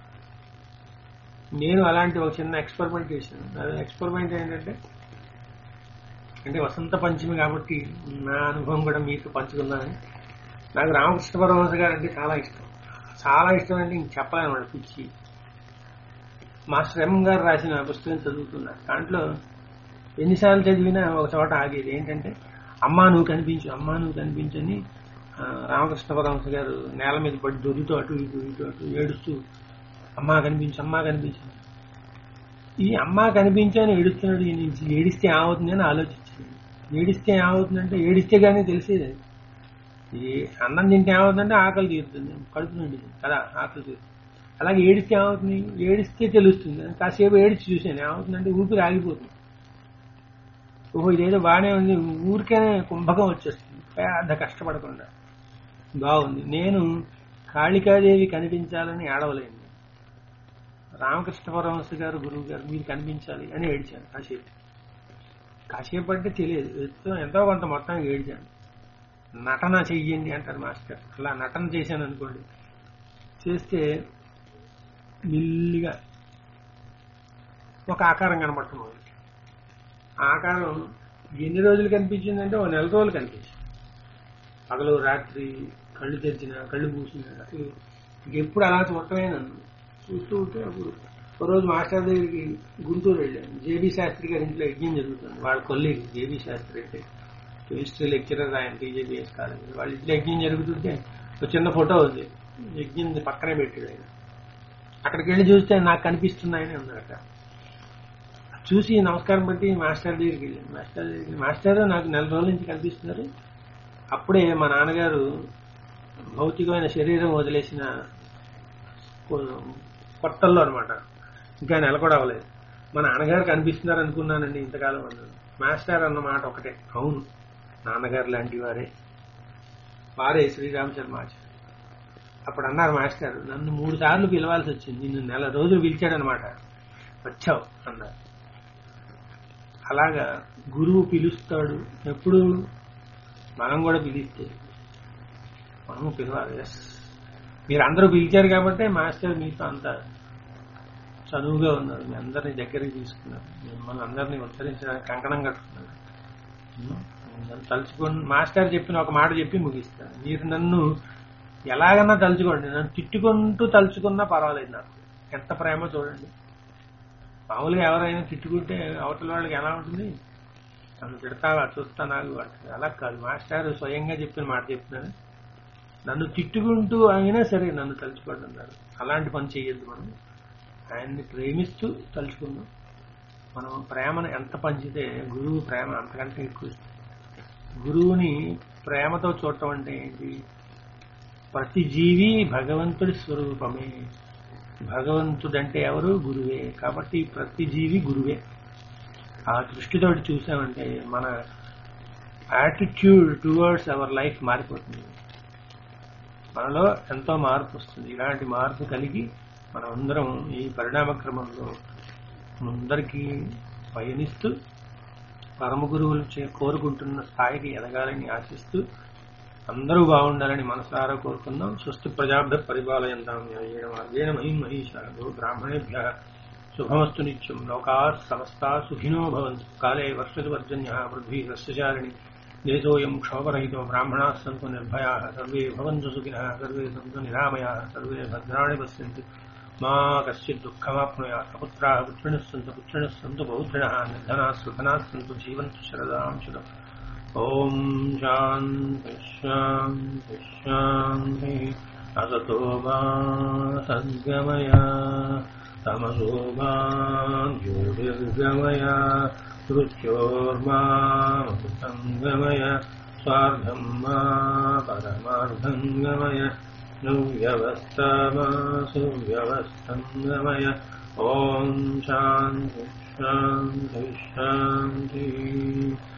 నేను అలాంటి ఒక చిన్న ఎక్స్పెరిమెంట్ చేశాను అది ఎక్స్పెరిమెంట్ ఏంటంటే అంటే వసంత పంచమి కాబట్టి నా అనుభవం కూడా మీకు పంచుకున్నాను నాకు రామకృష్ణ పరమహంస గారు అంటే చాలా ఇష్టం చాలా ఇష్టం అంటే ఇంక చెప్పలేను వాడు పిచ్చి మాస్టర్ ఎం గారు రాసిన పుస్తకం చదువుతున్నా దాంట్లో ఎన్నిసార్లు చదివినా ఒక చోట ఆగేది ఏంటంటే అమ్మా నువ్వు కనిపించు అమ్మా నువ్వు కనిపించు అని ఆ, రామకృష్ణ పరమహంస గారు నేల మీద పడి దొరుకుతూ అటు ఇటు ఇటు అటు ఏడుస్తూ అమ్మా కనిపించు అమ్మా కనిపించు ఈ అమ్మ కనిపించాను ఏడుస్తున్నాడు ఈయన నుంచి ఏడిస్తే ఏమవుతుంది అని ఆలోచించాను ఏడిస్తే ఏమవుతుందంటే ఏడిస్తే గానీ తెలిసేది ఈ అన్నం తింటే ఏమవుతుందంటే ఆకలి తీరుతుంది కడుపు నిండుతుంది కదా ఆకలి తీరుతుంది అలాగే ఏడిస్తే ఏమవుతుంది ఏడిస్తే తెలుస్తుంది కాసేపు ఏడిచి చూశాను ఏమవుతుందంటే ఊపిరి ఆగిపోతుంది ఓహో ఇదేదో బాగానే ఉంది ఊరికేనే కుంభకం వచ్చేస్తుంది పెద్ద కష్టపడకుండా బాగుంది నేను కాళికాదేవి కనిపించాలని ఏడవలేను రామకృష్ణ పరమహంస గారు గురువు గారు మీరు కనిపించాలి అని ఏడ్చాను కాసేపు కాసేపు అంటే తెలియదు ఎంతో- ఎంతో కొంత మొత్తం ఏడ్చాను నటన చెయ్యండి అంటారు మాస్టర్ అలా నటన చేశాను అనుకోండి చేస్తే మెల్లిగా ఒక ఆకారం కనబడుతుంది మొదటి. ఆ ఆకారం ఎన్ని రోజులు కనిపించిందంటే ఒక నెల రోజులు కనిపించింది పగలు రాత్రి కళ్ళు తెరిచిన కళ్ళు మూసిన అసలు ఎప్పుడు అలా చూడటమే నన్ను చూస్తూ ఉంటే అప్పుడు ఒక రోజు మాస్టర్ దగ్గరికి గుంటూరు వెళ్ళాను జేబీ శాస్త్రి గారి ఇంట్లో యజ్ఞం జరుగుతుంది వాళ్ళ కొల్లీగ్ జేబీ శాస్త్రి అంటే హిస్టరీ లెక్చరర్ ఆయన టీజేబీఎస్ కాలేజ్ వాళ్ళ ఇంట్లో యజ్ఞం జరుగుతుంటే ఒక చిన్న ఫోటో ఉంది యజ్ఞం పక్కనే పెట్టాడు ఆయన అక్కడికి వెళ్ళి చూస్తే నాకు కనిపిస్తున్నాయని ఉన్నారట చూసి నమస్కారం పెట్టి మాస్టర్ దగ్గరికి వెళ్ళాను మాస్టర్ దగ్గరికి మాస్టర్ నాకు నెల రోజుల నుంచి కనిపిస్తున్నారు అప్పుడే మా నాన్నగారు భౌతికమైన శరీరం వదిలేసిన కొ- కొత్తల్లో అనమాట ఇంకా నెల కూడా అవ్వలేదు మా నాన్నగారు కనిపిస్తున్నారు అనుకున్నానండి ఇంతకాలం అన్నాను మాస్టర్ అన్న మాట ఒకటే అవును నాన్నగారు లాంటి వారే వారే శ్రీరామ్ శర్మ ఆచార్య అప్పుడు అన్నారు మాస్టర్ నన్ను మూడు సార్లు పిలవాల్సి వచ్చింది నిన్ను నెల రోజులు పిలిచాడనమాట వచ్చావు అన్నారు అలాగా గురువు పిలుస్తాడు ఎప్పుడు మనం కూడా పిలిస్తే మనము పిలవాలి ఎస్ మీరు అందరూ పిలిచారు కాబట్టి మాస్టర్ మీతో అంత చదువుగా ఉన్నారు మీ అందరినీ దగ్గరికి తీసుకున్నారు మిమ్మల్ని అందరినీ ఉత్తరించడానికి కంకణం కట్టుకున్నారు నన్ను తలుచుకొని మాస్టర్ చెప్పిన ఒక మాట చెప్పి ముగిస్తాను మీరు నన్ను ఎలాగన్నా తలుచుకోండి నన్ను తిట్టుకుంటూ తలుచుకున్నా పర్వాలేదు నాకు ఎంత ప్రేమ చూడండి మామూలుగా ఎవరైనా తిట్టుకుంటే అవతల వాళ్ళకి ఎలా ఉంటుంది నన్ను తిడతావా చూస్తా నాకు అంటాడు అలా కాదు మాస్టర్ స్వయంగా చెప్పిన మాట చెప్తున్నాను నన్ను తిట్టుకుంటూ అయినా సరే నన్ను తలుచుకోండి అన్నారు అలాంటి పని చేయొద్దు మనం ఆయన్ని ప్రేమిస్తూ తలుచుకుందాం మనం ప్రేమను ఎంత పంచితే గురువు ప్రేమ అంతకంటే ఎక్కువ ఇస్తుంది. గురువుని ప్రేమతో చూడటం అంటే ఏంటి ప్రతి జీవి భగవంతుడి స్వరూపమే భగవంతుడంటే ఎవరు గురువే కాబట్టి ప్రతి జీవి గురువే ఆ దృష్టితో చూసామంటే మన యాటిట్యూడ్ టువర్డ్స్ అవర్ లైఫ్ మారిపోతుంది మనలో ఎంతో మార్పు వస్తుంది ఇలాంటి మార్పు కలిగి మనం అందరం ఈ పరిణామ క్రమంలో ముందరికి పయనిస్తూ పరమ గురువులు చే- కోరుకుంటున్న స్థాయికి ఎదగాలని ఆశిస్తూ అందరూ బాగుండాలని మనసారా కోరుకుందాం స్వస్తి ప్రజాభ్య పరిపాలయందాం న్యాయేణ మార్గేణ మహిం మహిషాలు బ్రాహ్మణేభ్య శుభమస్తు నిత్యం లోకా సమస్తా సుఖినో భవంతు కాలే వర్షతు వర్జన్య పృథ్వీ సస్యచారిణి దేశోయం క్షోభరహితో బ్రాహ్మణా సంతు నిర్భయా సర్వే భవంతు సుఖినः సర్వే సంతు నిరామయా సర్వే భద్రాణి పశ్యంతు మా కశ్చిత్ దుఃఖమాప్నుయాత్ అపుత్రాः పుత్రిణः సन्तు పుత్రిణः సन्तు పౌత్రిణः నిర్ధనాः సుఖనాः సन्तు జీవంతు శరదాం శుభం ఓం శాంతి శాంతి శాంతి అసతో మా సద్గమయ తమసో మా జ్యోతిర్గమయ మృత్యోర్మా సంగమయ స్వార్థం మా పరమార్థం గమయ నువ్యవస్థా మా సువ్యవస్థం గమయ ఓం శాంతి శాంతి శాంతి